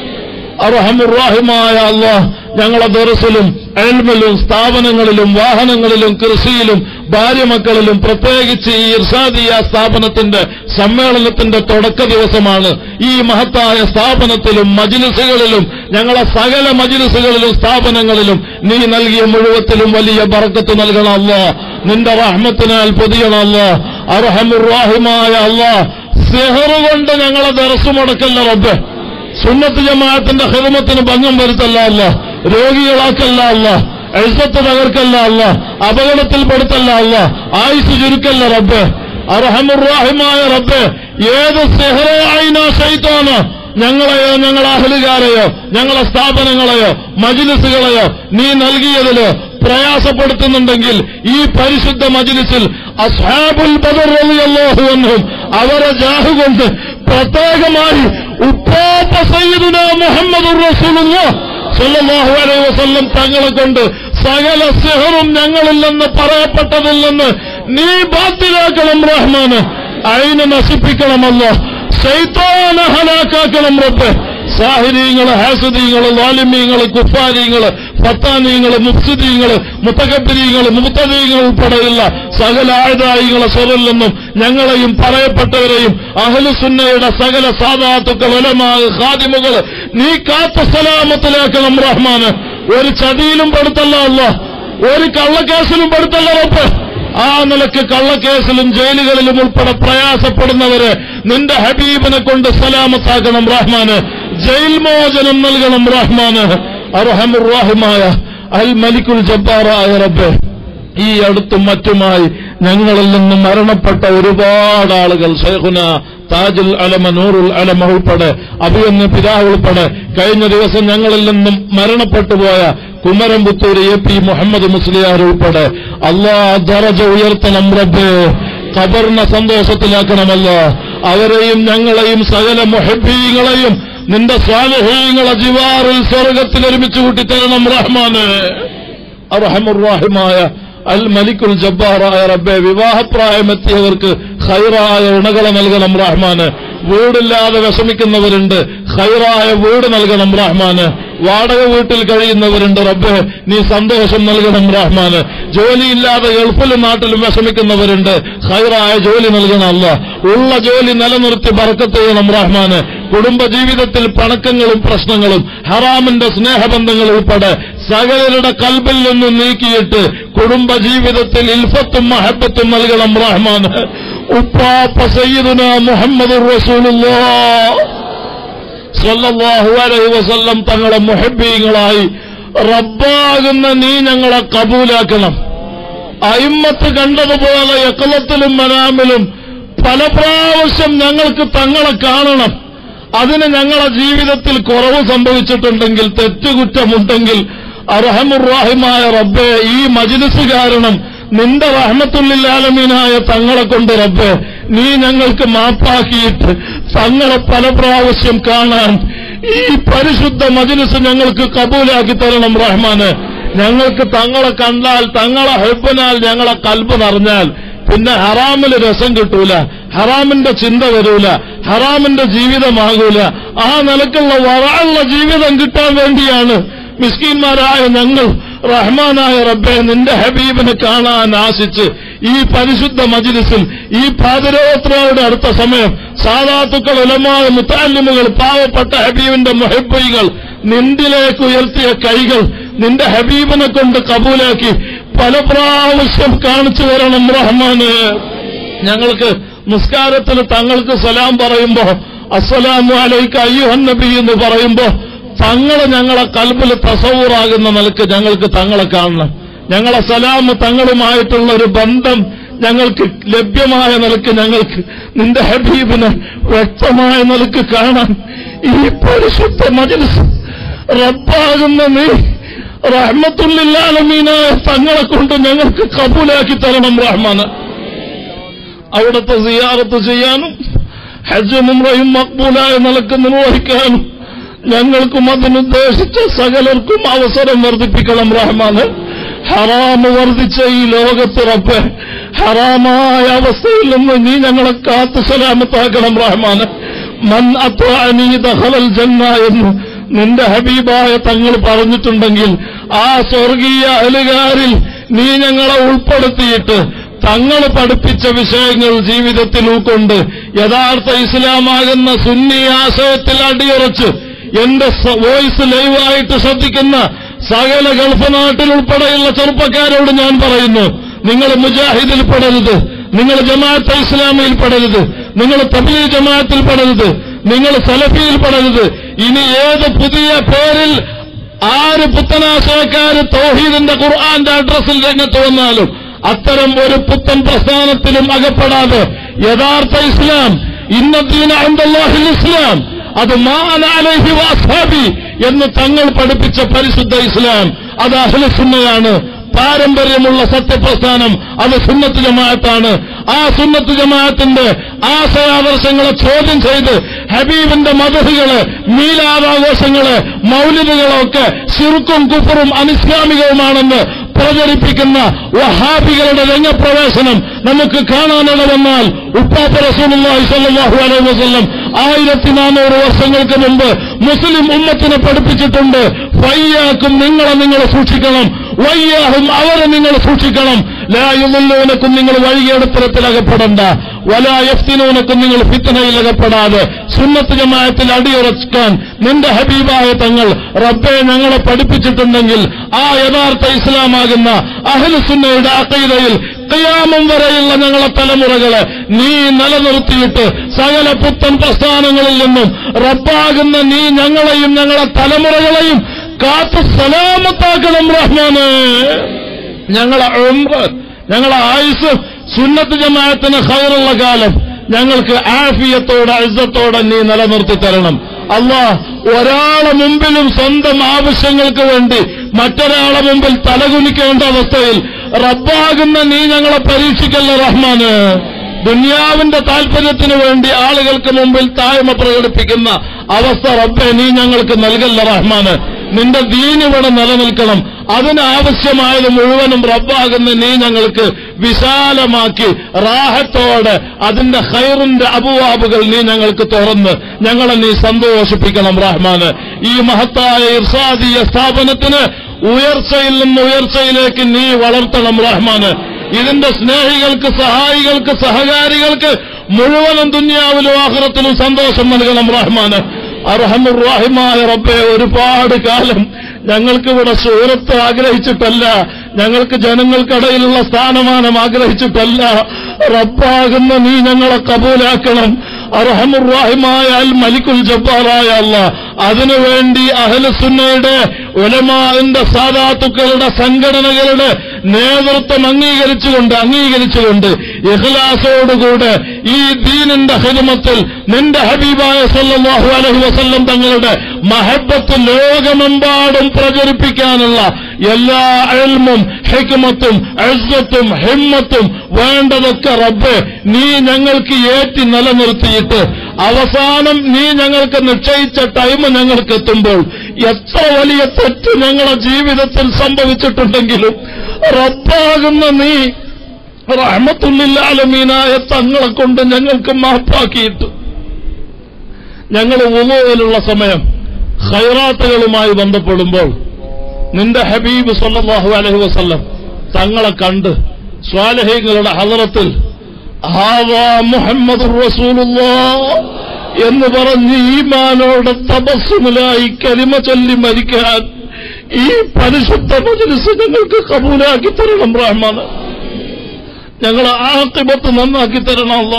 അറഹമുറാഹിമായ അള്ളാഹ് ഞങ്ങളെ ദറസിലും എൽമിലും സ്ഥാപനങ്ങളിലും വാഹനങ്ങളിലും കൃഷിയിലും ഭാര്യമക്കളിലും പ്രത്യേകിച്ച് ഈ ഇർഷാദിയ സ്ഥാപനത്തിന്റെ സമ്മേളനത്തിന്റെ തുടക്ക ദിവസമാണ് ഈ മഹത്തായ സ്ഥാപനത്തിലും മജിലിസുകളിലും ഞങ്ങളെ സകല മജിലിസുകളിലും സ്ഥാപനങ്ങളിലും നീ നൽകിയ മുഴുവത്തിലും വലിയ ബറക്കത്ത് നൽകണം അല്ലാ നിന്റെ റഹ്മത്തിനാൽ പൊതിയണം അല്ലാ അർഹമുറാഹിമായ അല്ലാ സെഹറ് കൊണ്ട് ഞങ്ങളെ ദറസ് മുടക്കല്ല റബ്ബ് സുന്നത്ത് ജമാഅത്തിന്റെ ഹിദമത്തിന് ഭംഗം വരുത്തല്ല അല്ല രോഗികളാക്കല്ല അല്ല എഴുത്തത്ത് തകർക്കല്ല അല്ല അപകടത്തിൽപ്പെടുത്തല്ല അല്ല ആയുസ് ചുരുക്കല്ല റബ്ബ് അർഹമുറാഹിമായ റബ്ബ് ഏത് സെഹറോ ആയിനോ ശൈത്താനോ ഞങ്ങളെയോ ഞങ്ങളെ അഹലുകാരെയോ ഞങ്ങളെ സ്ഥാപനങ്ങളെയോ മജിലിസുകളെയോ നീ നൽകിയതിലോ പ്രയാസപ്പെടുത്തുന്നുണ്ടെങ്കിൽ ഈ പരിശുദ്ധ മജിലിസിൽ അസ്ഹാബുൽ ബദർ റളിയല്ലാഹു അൻഹും അവരെ ജാഹു കൊണ്ട് പ്രത്യേകമായി ഉപ്പാപ്പ സയ്യിദുന മുഹമ്മദ് റസൂലുള്ളാഹ് സല്ലല്ലാഹു അലൈഹി വസല്ലം തങ്ങളെ കൊണ്ട് സകല സിഹറും ഞങ്ങളിൽ നിന്ന് പറയപ്പെട്ടതിൽ നിന്ന് നീ ബാത്തിലാക്കണം റഹ്മാന് അയിനെ നശിപ്പിക്കണമല്ലോ ശൈത്താനെ ഹലാക്കാക്കണം റബ്ബ് സാഹിര്യങ്ങള് ഹാസുദീങ്ങള് വാലിമ്യങ്ങള് കുഫാരിങ്ങള് ഫത്താനീങ്ങള് മുഫ്സിദീങ്ങള് മുത്തകബിരീങ്ങള് മുത്തദീങ്ങൾ ഉൾപ്പെടെയുള്ള സകല ആയുധായികളെ സ്വറിൽ നിന്നും ഞങ്ങളെയും പറയപ്പെട്ടവരെയും അഹലുസുന്നയുടെ സകല സാധാത്തുക്കൾ ഒലമാക് ഖാദിമുകള് നീ കാത്ത സലാമത്തിലാക്കണം റഹ്മാന് ഒരു ചതിയിലും പെടുത്തല്ല അല്ല ഒരു കള്ളക്കേസിലും പെടുത്തല്ല റബ്ബ് ആ നിലക്ക് കള്ളക്കേസിലും ജയിലുകളിലും ഉൾപ്പെടെ പ്രയാസപ്പെടുന്നവര് നിന്റെ ഹബീബിനെ കൊണ്ട് സലാമത്താക്കണം റഹ്മാന് ജയിൽ മോചനം നൽകണം റഹ്മാന് അർഹമുറാഹിമായ അൽ മലിക്കുൽ ജബ്ബാറായ റബ്ബ് ഈ അടുത്തും മറ്റുമായി ഞങ്ങളിൽ നിന്ന് മരണപ്പെട്ട ഒരുപാട് ആളുകൾ ഷെയ്ഖുന താജുൽ അലമ നൂറുൽ അലമ ഉൾപ്പെടെ അഭിയന്ന് പിതാവ് ഉൾപ്പെടെ കഴിഞ്ഞ ദിവസം ഞങ്ങളിൽ നിന്നും മരണപ്പെട്ടു പോയ കുമരംപുത്തൂർ എ പി മുഹമ്മദ് മുസ്ലിയാർ ഉൾപ്പെടെ അള്ളാ ദറജ ഉയർത്തണം റബ്ബേ ഖബറിനെ സന്തോഷത്തിലാക്കണമല്ലോ അവരെയും ഞങ്ങളെയും സകല മുഹബീങ്ങളെയും നിന്റെ സ്വാലഹീങ്ങളെ ജിവാറിൽ സ്വർഗത്തിൽ ഒരുമിച്ച് കൂട്ടി തരണം റഹ്മാന് അർഹമുറാഹിമായ അൽ മലിക്കുൽ ജബ്ബാറായ റബ്ബെ വിവാഹപ്രായമെത്തിയവർക്ക് ഖൈറായ ഇണകളെ നൽകണം റഹ്മാന് വീടില്ലാതെ വിഷമിക്കുന്നവരുണ്ട് ഖൈറായ വീട് നൽകണം റഹ്മാന് വാടക വീട്ടിൽ കഴിയുന്നവരുണ്ട് റബ്ബെ നീ സന്തോഷം നൽകണം റഹ്മാന് ജോലിയില്ലാതെ ഗൾഫിലും നാട്ടിലും വിഷമിക്കുന്നവരുണ്ട് ഖൈറായ ജോലി നൽകണം അല്ല ഉള്ള ജോലി നിലനിർത്തി ബറക്കത്ത് ചെയ്യണം റഹ്മാന് കുടുംബ ജീവിതത്തിൽ പണക്കങ്ങളും പ്രശ്നങ്ങളും ഹറാമിന്റെ സ്നേഹബന്ധങ്ങൾ ഉൾപ്പെടെ സകലരുടെ കൽബിൽ നിന്നും നീക്കിയിട്ട് കുടുംബ ജീവിതത്തിൽ ഇൽഫത്തും മഹബത്തും നൽകണം റഹ്മാന് ഉപ്പാപ്പ സയ്യിദുന മുഹമ്മദ് റസൂലുള്ളാഹ് സല്ലല്ലാഹു അലൈഹി വസല്ലം തങ്ങളെ മുഹബ്ബീങ്ങളായി റബ്ബാകുന്ന നീ ഞങ്ങളെ കബൂലാക്കണം അയിമ്മത്ത് കണ്ടതുപോലെ യക്കളത്തിലും മനാമിലും പല പ്രാവശ്യം ഞങ്ങൾക്ക് തങ്ങളെ കാണണം അതിന് ഞങ്ങളെ ജീവിതത്തിൽ കുറവ് സംഭവിച്ചിട്ടുണ്ടെങ്കിൽ തെറ്റുകുറ്റമുണ്ടെങ്കിൽ അർഹമുറാഹിമായ റബ്ബെ ഈ മജിലിസ് കാരണം നിന്റെ റഹ്മത്തുള്ളിലാലമീനായ തങ്ങളെ കൊണ്ട് റബ്ബെ നീ ഞങ്ങൾക്ക് മാപ്പാക്കിയിട്ട് തങ്ങളെ പല പ്രാവശ്യം കാണാൻ ഈ പരിശുദ്ധ മജിലിസ് ഞങ്ങൾക്ക് കബൂലാക്കി തരണം റഹ്മാന് ഞങ്ങൾക്ക് തങ്ങളെ കണ്ടാൽ തങ്ങളെ ഹെബനാൽ ഞങ്ങളെ കൽബ് നിറഞ്ഞാൽ പിന്നെ ഹറാമില് രസം കിട്ടൂല ഹറാമിന്റെ ചിന്ത വരൂല ഹറാമിന്റെ ജീവിതമാകൂല ആ നിലക്കുള്ള വറാനുള്ള ജീവിതം കിട്ടാൻ വേണ്ടിയാണ് മിസ്കീന്മാരായ ഞങ്ങൾ റഹ്മാനായ റബ്ബെ നിന്റെ ഹബീബിനെ കാണാൻ ആശിച്ച് ഈ പരിശുദ്ധ മജിലിസിൽ ഈ പാതിരോത്രയുടെ അടുത്ത സമയം സാധാത്തുക്കൾ ഉലമായ മുത്താലിമുകൾ പാവപ്പെട്ട ഹബീബിന്റെ മുഹബൈകൾ നിന്ദിലേക്ക് ഉയർത്തിയ കൈകൾ നിന്റെ ഹബീബിനെ കൊണ്ട് കബൂലാക്കി പല പ്രാവശ്യം കാണിച്ചു തരണം റഹ്മാന് ഞങ്ങൾക്ക് നിസ്കാരത്തിൽ തങ്ങൾക്ക് സലാം പറയുമ്പോ അസ്സലാമു അലൈക്ക് അയ്യുഹൻ നബി എന്ന് പറയുമ്പോ തങ്ങള് ഞങ്ങളെ കൽബിൽ തസവൂറാകുന്ന നിലക്ക് ഞങ്ങൾക്ക് തങ്ങളെ കാണണം ഞങ്ങളെ സലാം തങ്ങളുമായിട്ടുള്ള ഒരു ബന്ധം ഞങ്ങൾക്ക് ലഭ്യമായ നിലക്ക് ഞങ്ങൾക്ക് നിന്റെ ഹബീബിനെ വ്യക്തമായ നിലക്ക് കാണാൻ ഈ പരിശുദ്ധ മജലിസ് റബ്ബാകുന്ന നീ റഹ്മത്തുല്ലാലമീനായ തങ്ങളെ കൊണ്ട് ഞങ്ങൾക്ക് കബൂലാക്കി തരണം റഹ്മാന് അവിടുത്തെ സിയാറത്ത് ചെയ്യാനും ഹജ്ജും ഉംറയും മക്ബൂലായ നിലക്ക് നിർവഹിക്കാനും ഞങ്ങൾക്കും അതിനുദ്ദേശിച്ച സകലർക്കും അവസരം വർദ്ധിപ്പിക്കണം റഹ്മാന് ഹറാമ് വർദ്ധിച്ച ഈ ലോകത്ത് റബ്ബെ ഹറാമായ അവസ്ഥയിൽ നിന്ന് നീ ഞങ്ങളെ കാത്തു സലാമത്താക്കണം റഹ്മാന് മൻ അത്വാനി ദഹലൽ ജന്ന എന്ന് നിന്റെ ഹബീബായ തങ്ങൾ പറഞ്ഞിട്ടുണ്ടെങ്കിൽ ആ സ്വർഗീയ അലുകാരിൽ നീ ഞങ്ങളെ ഉൾപ്പെടുത്തിയിട്ട് തങ്ങൾ പഠിപ്പിച്ച വിഷയങ്ങൾ ജീവിതത്തിൽ ഉൾക്കൊണ്ട് യഥാർത്ഥ ഇസ്ലാമാകുന്ന സുന്നി ആശയത്തിൽ അടിയുറച്ച് എന്റെ സ- വോയിസ് ലൈവായിട്ട് ശ്രദ്ധിക്കുന്ന സകല ഗൾഫ് നാട്ടിൽ ഉൾപ്പെടെയുള്ള ചെറുപ്പക്കാരോട് ഞാൻ പറയുന്നു നിങ്ങൾ മുജാഹിദിൽ പെടരുത് നിങ്ങൾ ജമാഅത്ത് ഇസ്ലാമിയിൽ പെടരുത് നിങ്ങൾ തബീ ജമാഅത്തിൽ പെടരുത് നിങ്ങൾ സലഫിയിൽ പെടരുത് ഇനി ഏത് പുതിയ പേരിൽ ആര് പുത്തനാശയക്കാര് തൗഹീദിന്റെ ഖുർആന്റെ അഡ്രസ്സിൽ രംഗത്ത് വന്നാലും അത്തരം ഒരു പുത്തൻ പ്രസ്ഥാനത്തിലും അകപ്പെടാതെ യഥാർത്ഥ ഇസ്ലാം ഇന്നദ്ദീന അൻദല്ലാഹിൽ ഇസ്ലാം അത് മാനാലഹി വാസാബി എന്ന് തങ്ങൾ പഠിപ്പിച്ച പരിശുദ്ധ ഇസ്ലാം അത് അഹ്ലുസുന്നയാണ് പാരമ്പര്യമുള്ള സത്യപ്രസ്ഥാനം അത് സുന്നത്ത് ജമാഅത്താണ് ആ സുന്നത്ത് ജമാഅത്തിന്റെ ആശയാദർശങ്ങളെ ചോദ്യം ചെയ്ത് ഹബീബിന്റെ മതഹുകള് മീലാദാഘോഷങ്ങള് മൗലിദുകളൊക്കെ ശിർക്കും കുഫറും അനിസ്ലാമികവുമാണെന്ന് പ്രചരിപ്പിക്കുന്ന വഹാബികളുടെ രംഗപ്രവേശനം നമുക്ക് കാണാനിട വന്നാൽ ഉപ്പാപ്പ റസൂലുള്ളാഹി സ്വല്ലല്ലാഹു അലൈഹി വസല്ലം ആയിരത്തി നാനൂറ് വർഷങ്ങൾക്ക് മുമ്പ് മുസ്ലിം ഉമ്മത്തിനെ പഠിപ്പിച്ചിട്ടുണ്ട് വയ്യാക്കും നിങ്ങളെ നിങ്ങൾ സൂക്ഷിക്കണം വയ്യാഹും അവരെ നിങ്ങൾ സൂക്ഷിക്കണം ലായുമുല്ലൂനക്കും നിങ്ങൾ വഴികേടുത്തരത്തിൽ അകപ്പെടണ്ട വലാ യഫ്തിനൂനക്കും നിങ്ങൾ ഫിത്തനയിൽ അകപ്പെടാതെ സുന്നത്ത് ജമായത്തിൽ അടിയുറക്കാൻ നിന്റെ ഹബീബായ തങ്ങൾ റബ്ബെ ഞങ്ങളെ പഠിപ്പിച്ചിട്ടുണ്ടെങ്കിൽ ആ യഥാർത്ഥ ഇസ്ലാമാകുന്ന അഹ്ലുസുന്നയുടെ അക്കൈതയിൽ ഖിയാമം വരെയുള്ള ഞങ്ങളെ തലമുറകളെ നീ നിലനിർത്തിയിട്ട് സകല പുത്തൻ പ്രസ്ഥാനങ്ങളിൽ നിന്നും റബ്ബാകുന്ന നീ ഞങ്ങളെയും ഞങ്ങളെ തലമുറകളെയും കാത്തു സലാമത്താക്കണം റഹ്മാന് ഞങ്ങളെ ഉംറ ഞങ്ങളെ ആയുസ് സുന്നത്ത് ജമാഅത്തിന് ഖൈറുള്ള കാലം ഞങ്ങൾക്ക് ആഫിയത്തോടെ അഴുത്തത്തോടെ നീ നിലനിർത്തി തരണം അള്ളാ ഒരാളെ മുമ്പിലും സ്വന്തം ആവശ്യങ്ങൾക്ക് വേണ്ടി മറ്റൊരാളെ മുമ്പിൽ തലകുനിക്കേണ്ട അവസ്ഥയിൽ റബ്ബാകുന്ന നീ ഞങ്ങളെ പരീക്ഷിക്കല്ല റഹ്മാന് ദുനിയാവിന്റെ താല്പര്യത്തിന് വേണ്ടി ആളുകൾക്ക് മുമ്പിൽ താഴ്മ പ്രകടിപ്പിക്കുന്ന അവസ്ഥ റബ്ബെ നീ ഞങ്ങൾക്ക് നൽകല്ല റഹ്മാന് നിന്റെ ദീൻ ഇവിടെ നിലനിൽക്കണം അതിനാവശ്യമായത് മുഴുവനും റബ്ബാകുന്ന നീ ഞങ്ങൾക്ക് വിശാലമാക്കി റാഹത്തോടെ അതിന്റെ ഹൈറിന്റെ അബുവാബുകൾ നീ ഞങ്ങൾക്ക് തുറന്ന് ഞങ്ങളെ നീ സന്തോഷിപ്പിക്കണം റഹ്മാന് ഈ മഹത്തായ ഇർസാദീയ സ്ഥാപനത്തിന് ഉയർച്ചയിൽ നിന്ന് ഉയർച്ചയിലേക്ക് നീ വളർത്തണം റഹ്മാന് ഇതിന്റെ സ്നേഹികൾക്ക് സഹായികൾക്ക് സഹകാരികൾക്ക് മുഴുവനും ദുന്യാവിലും ആഹ്റത്തിലും സന്തോഷം നൽകണം റഹ്മാന് അർഹമുറാഹിമായ റബ്ബെ ഒരുപാട് കാലം ഞങ്ങൾക്കിവിടെ സൂരത്ത് ആഗ്രഹിച്ചിട്ടല്ല ഞങ്ങൾക്ക് ജനങ്ങൾക്കിടയിലുള്ള സ്ഥാനമാനം ആഗ്രഹിച്ചിട്ടല്ല റബ്ബാകുന്ന നീ ഞങ്ങളെ കബൂലാക്കണം അർഹമുറാഹിമായ അൽ മലിക്കുൽ ജബ്ബാറായ അല്ല അതിനുവേണ്ടി അഹലസുന്നയുടെ ഉലമാന്റെ സാധാത്തുക്കളുടെ സംഘടനകളുടെ നേതൃത്വം അംഗീകരിച്ചുകൊണ്ട് അംഗീകരിച്ചുകൊണ്ട് ഇഖ്ലാസോടുകൂടെ ഈ ദീനിന്റെ ഹിദമത്തിൽ നിന്റെ ഹബീബായ സല്ലല്ലാഹു അലൈഹി വസല്ലം തങ്ങളുടെ മഹബത്ത് ലോകമെമ്പാടും പ്രചരിപ്പിക്കാനുള്ള എല്ലാ എൽമും ഹിക്മത്തും അഴ്സത്തും ഹിമ്മത്തും വേണ്ടതൊക്കെ റബ്ബെ നീ ഞങ്ങൾക്ക് ഏറ്റി നിലനിർത്തിയിട്ട് അവസാനം നീ ഞങ്ങൾക്ക് നിശ്ചയിച്ച ടൈം ഞങ്ങൾക്ക് എത്തുമ്പോൾ എത്ര വലിയ തെറ്റ് ഞങ്ങളുടെ ജീവിതത്തിൽ സംഭവിച്ചിട്ടുണ്ടെങ്കിലും റബ്ബാകുന്ന നീ റഹമത്തുള്ളില്ലാലമീനായ തങ്ങളെ കൊണ്ട് ഞങ്ങൾക്ക് മാപ്പാക്കിയിട്ട് ഞങ്ങൾ ഉമയിലുള്ള സമയം ഖൈറാത്തുകളുമായി ബന്ധപ്പെടുമ്പോൾ നിന്റെ ഹബീബ് സല്ലല്ലാഹു അലൈഹി വസല്ലം തങ്ങളെ കണ്ട് സ്വാലഹീങ്ങളുടെ ഹലറത്തിൽ ഹാവാ മുഹമ്മദ് എന്ന് പറഞ്ഞ് ഈമാനോടെ തപസ്സുമിലായി കരിമ ചൊല്ലി മരിക്കാൻ ഈ പരിശുദ്ധ മജ്ലിസ് ഞങ്ങൾക്ക് കബൂലാക്കി തരണം റഹ്മാന് ഞങ്ങളെ ആക്കിബത്ത് നന്നാക്കി തരണം അല്ല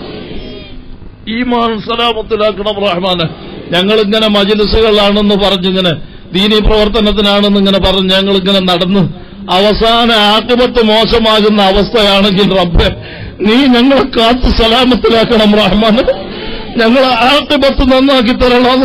ഈമാൻ സലാമത്തിലാക്കണം റഹ്മാന് ഞങ്ങളിങ്ങനെ മജിലിസുകളാണെന്ന് പറഞ്ഞിങ്ങനെ ദീനീ പ്രവർത്തനത്തിനാണെന്ന് ഇങ്ങനെ പറഞ്ഞ് ഞങ്ങളിങ്ങനെ നടന്ന് അവസാന ആക്കിബത്ത് മോശമാകുന്ന അവസ്ഥയാണെങ്കിൽ റബ്ബെ നീ ഞങ്ങളെ കാത്ത് സലാമത്തിലാക്കണം റഹ്മാന് ഞങ്ങളെ ആക്കിബത്ത് നന്നാക്കി തരണം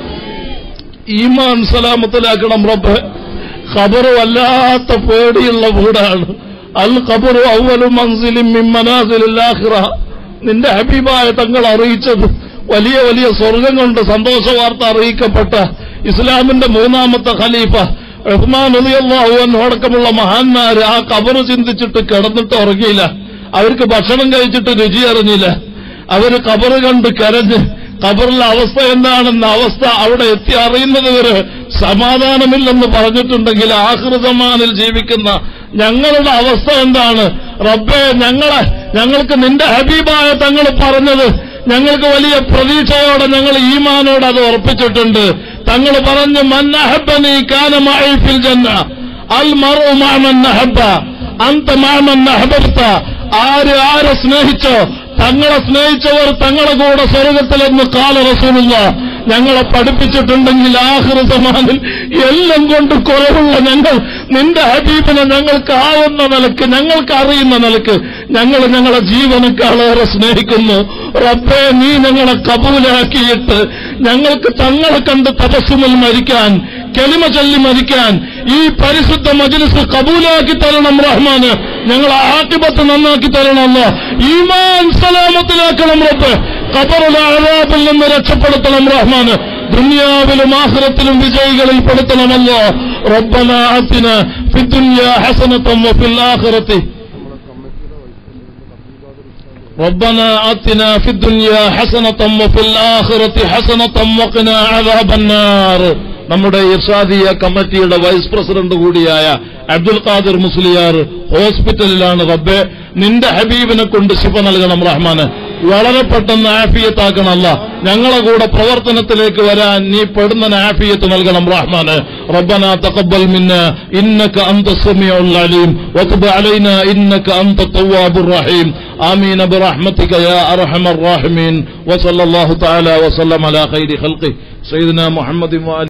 ഈമാൻ സലാമത്തിലാക്കണം റബ്ബെ ഖബറ് വല്ലാത്ത പേടിയുള്ള വീടാണ് അൽ ഖബറു അവലു മൻസിലിൻ മിൻ മനാസിലിൽ ആഖിറ നിന്റെ ഹബീബായ തങ്ങൾ അറിയിച്ചത് വലിയ വലിയ സ്വർഗം കൊണ്ട് സന്തോഷ വാർത്ത അറിയിക്കപ്പെട്ട ഇസ്ലാമിന്റെ മൂന്നാമത്തെ ഖലീഫ റഹ്മാൻ അലിയല്ലാഹു അടക്കമുള്ള മഹാന്മാര് ആ കബറ് ചിന്തിച്ചിട്ട് കിടന്നിട്ട് ഉറങ്ങിയില്ല അവർക്ക് ഭക്ഷണം കഴിച്ചിട്ട് രുചി അറിഞ്ഞില്ല അവര് കബറ് കണ്ട് കരഞ്ഞ് കബറിലെ അവസ്ഥ എന്താണെന്ന അവസ്ഥ അവിടെ എത്തി അറിയുന്നത് വരെ സമാധാനമില്ലെന്ന് പറഞ്ഞിട്ടുണ്ടെങ്കിൽ ആഹൃതമാനിൽ ജീവിക്കുന്ന ഞങ്ങളുടെ അവസ്ഥ എന്താണ് റബ്ബെ ഞങ്ങളെ ഞങ്ങൾക്ക് നിന്റെ ഹബീബായ തങ്ങൾ പറഞ്ഞത് ഞങ്ങൾക്ക് വലിയ പ്രതീക്ഷയോടെ ഞങ്ങൾ ഈമാനോട് അത് ഉറപ്പിച്ചിട്ടുണ്ട് തങ്ങൾ പറഞ്ഞു മന്നഹബനി കാനമായി ഫിൽ ജന്ന അൽ മറു മാമൻ നഹബ അന്ത മാമൻ നഹബർത്ത ആര് ആരെ സ്നേഹിച്ചോ തങ്ങളെ സ്നേഹിച്ചവർ തങ്ങളെ കൂടെ സ്വർഗത്തിലെന്ന് കാല റസൂലുള്ള ഞങ്ങളെ പഠിപ്പിച്ചിട്ടുണ്ടെങ്കിൽ ആഹൃ സമാനിൽ എല്ലാം കൊണ്ട് കുറവുള്ള ഞങ്ങൾ നിന്റെ ഹബീബിനെ ഞങ്ങൾക്ക് ആവുന്ന നിലക്ക് ഞങ്ങൾക്ക് അറിയുന്ന നിലക്ക് ഞങ്ങൾ ഞങ്ങളെ ജീവനക്കാളേറെ സ്നേഹിക്കുന്നു റബ്ബെ നീ ഞങ്ങളെ കബൂലാക്കിയിട്ട് ഞങ്ങൾക്ക് തങ്ങളെ കണ്ട് തപസ്സുമിൽ മരിക്കാൻ കെളിമ ചൊല്ലി മരിക്കാൻ ഈ പരിശുദ്ധ മജ്ലിസ് കബൂലാക്കി തരണം റഹ്മാന് ഞങ്ങളെ ആക്കിബത്ത് നന്നാക്കി തരണമല്ലോ ഈമാൻ സലാമത്തിലാക്കണം റബ്ബ് ഖബറുടെ അഴാബിൽ നിന്ന് രക്ഷപ്പെടുത്തണം റഹ്മാന് ദുനിയാവിലും ആഖിറത്തിലും വിജയികളിൽ പെടുത്തണമല്ലോ റബ്ബന ആതിന ഫിദ്ദുനിയ ഹസനതൻ വഫിൽ ആഖിറതി ربنا آتنا في الدنيا حسنة وفي الآخرة حسنة وقنا عذاب النار നമ്മുടെ ഇർഷാദിയ കമ്മിറ്റിയുടെ വൈസ് പ്രസിഡന്റ് കൂടിയായ അബ്ദുൽ ഖാദിർ മുസ്ലിയാർ ഹോസ്പിറ്റലിലാണ് റബ്ബെ നിന്റെ ഹബീബിനെ കൊണ്ട് ശിഫ നൽകണം റഹ്മാന് വളരെ പെട്ടെന്ന് ആഫിയത്താക്കണമല്ല ഞങ്ങളെ കൂടെ പ്രവർത്തനത്തിലേക്ക് വരാൻ നീ പെടുന്ന ആഫിയത്ത് നൽകണം റഹ്മാന് ربنا تقبل منا إنك أنت السميع العليم وتب علينا إنك أنت التواب الرحيم آمين برحمتك يا أرحم الراحمين وصلى الله تعالى وسلم على خير خلقه سيدنا محمد وآله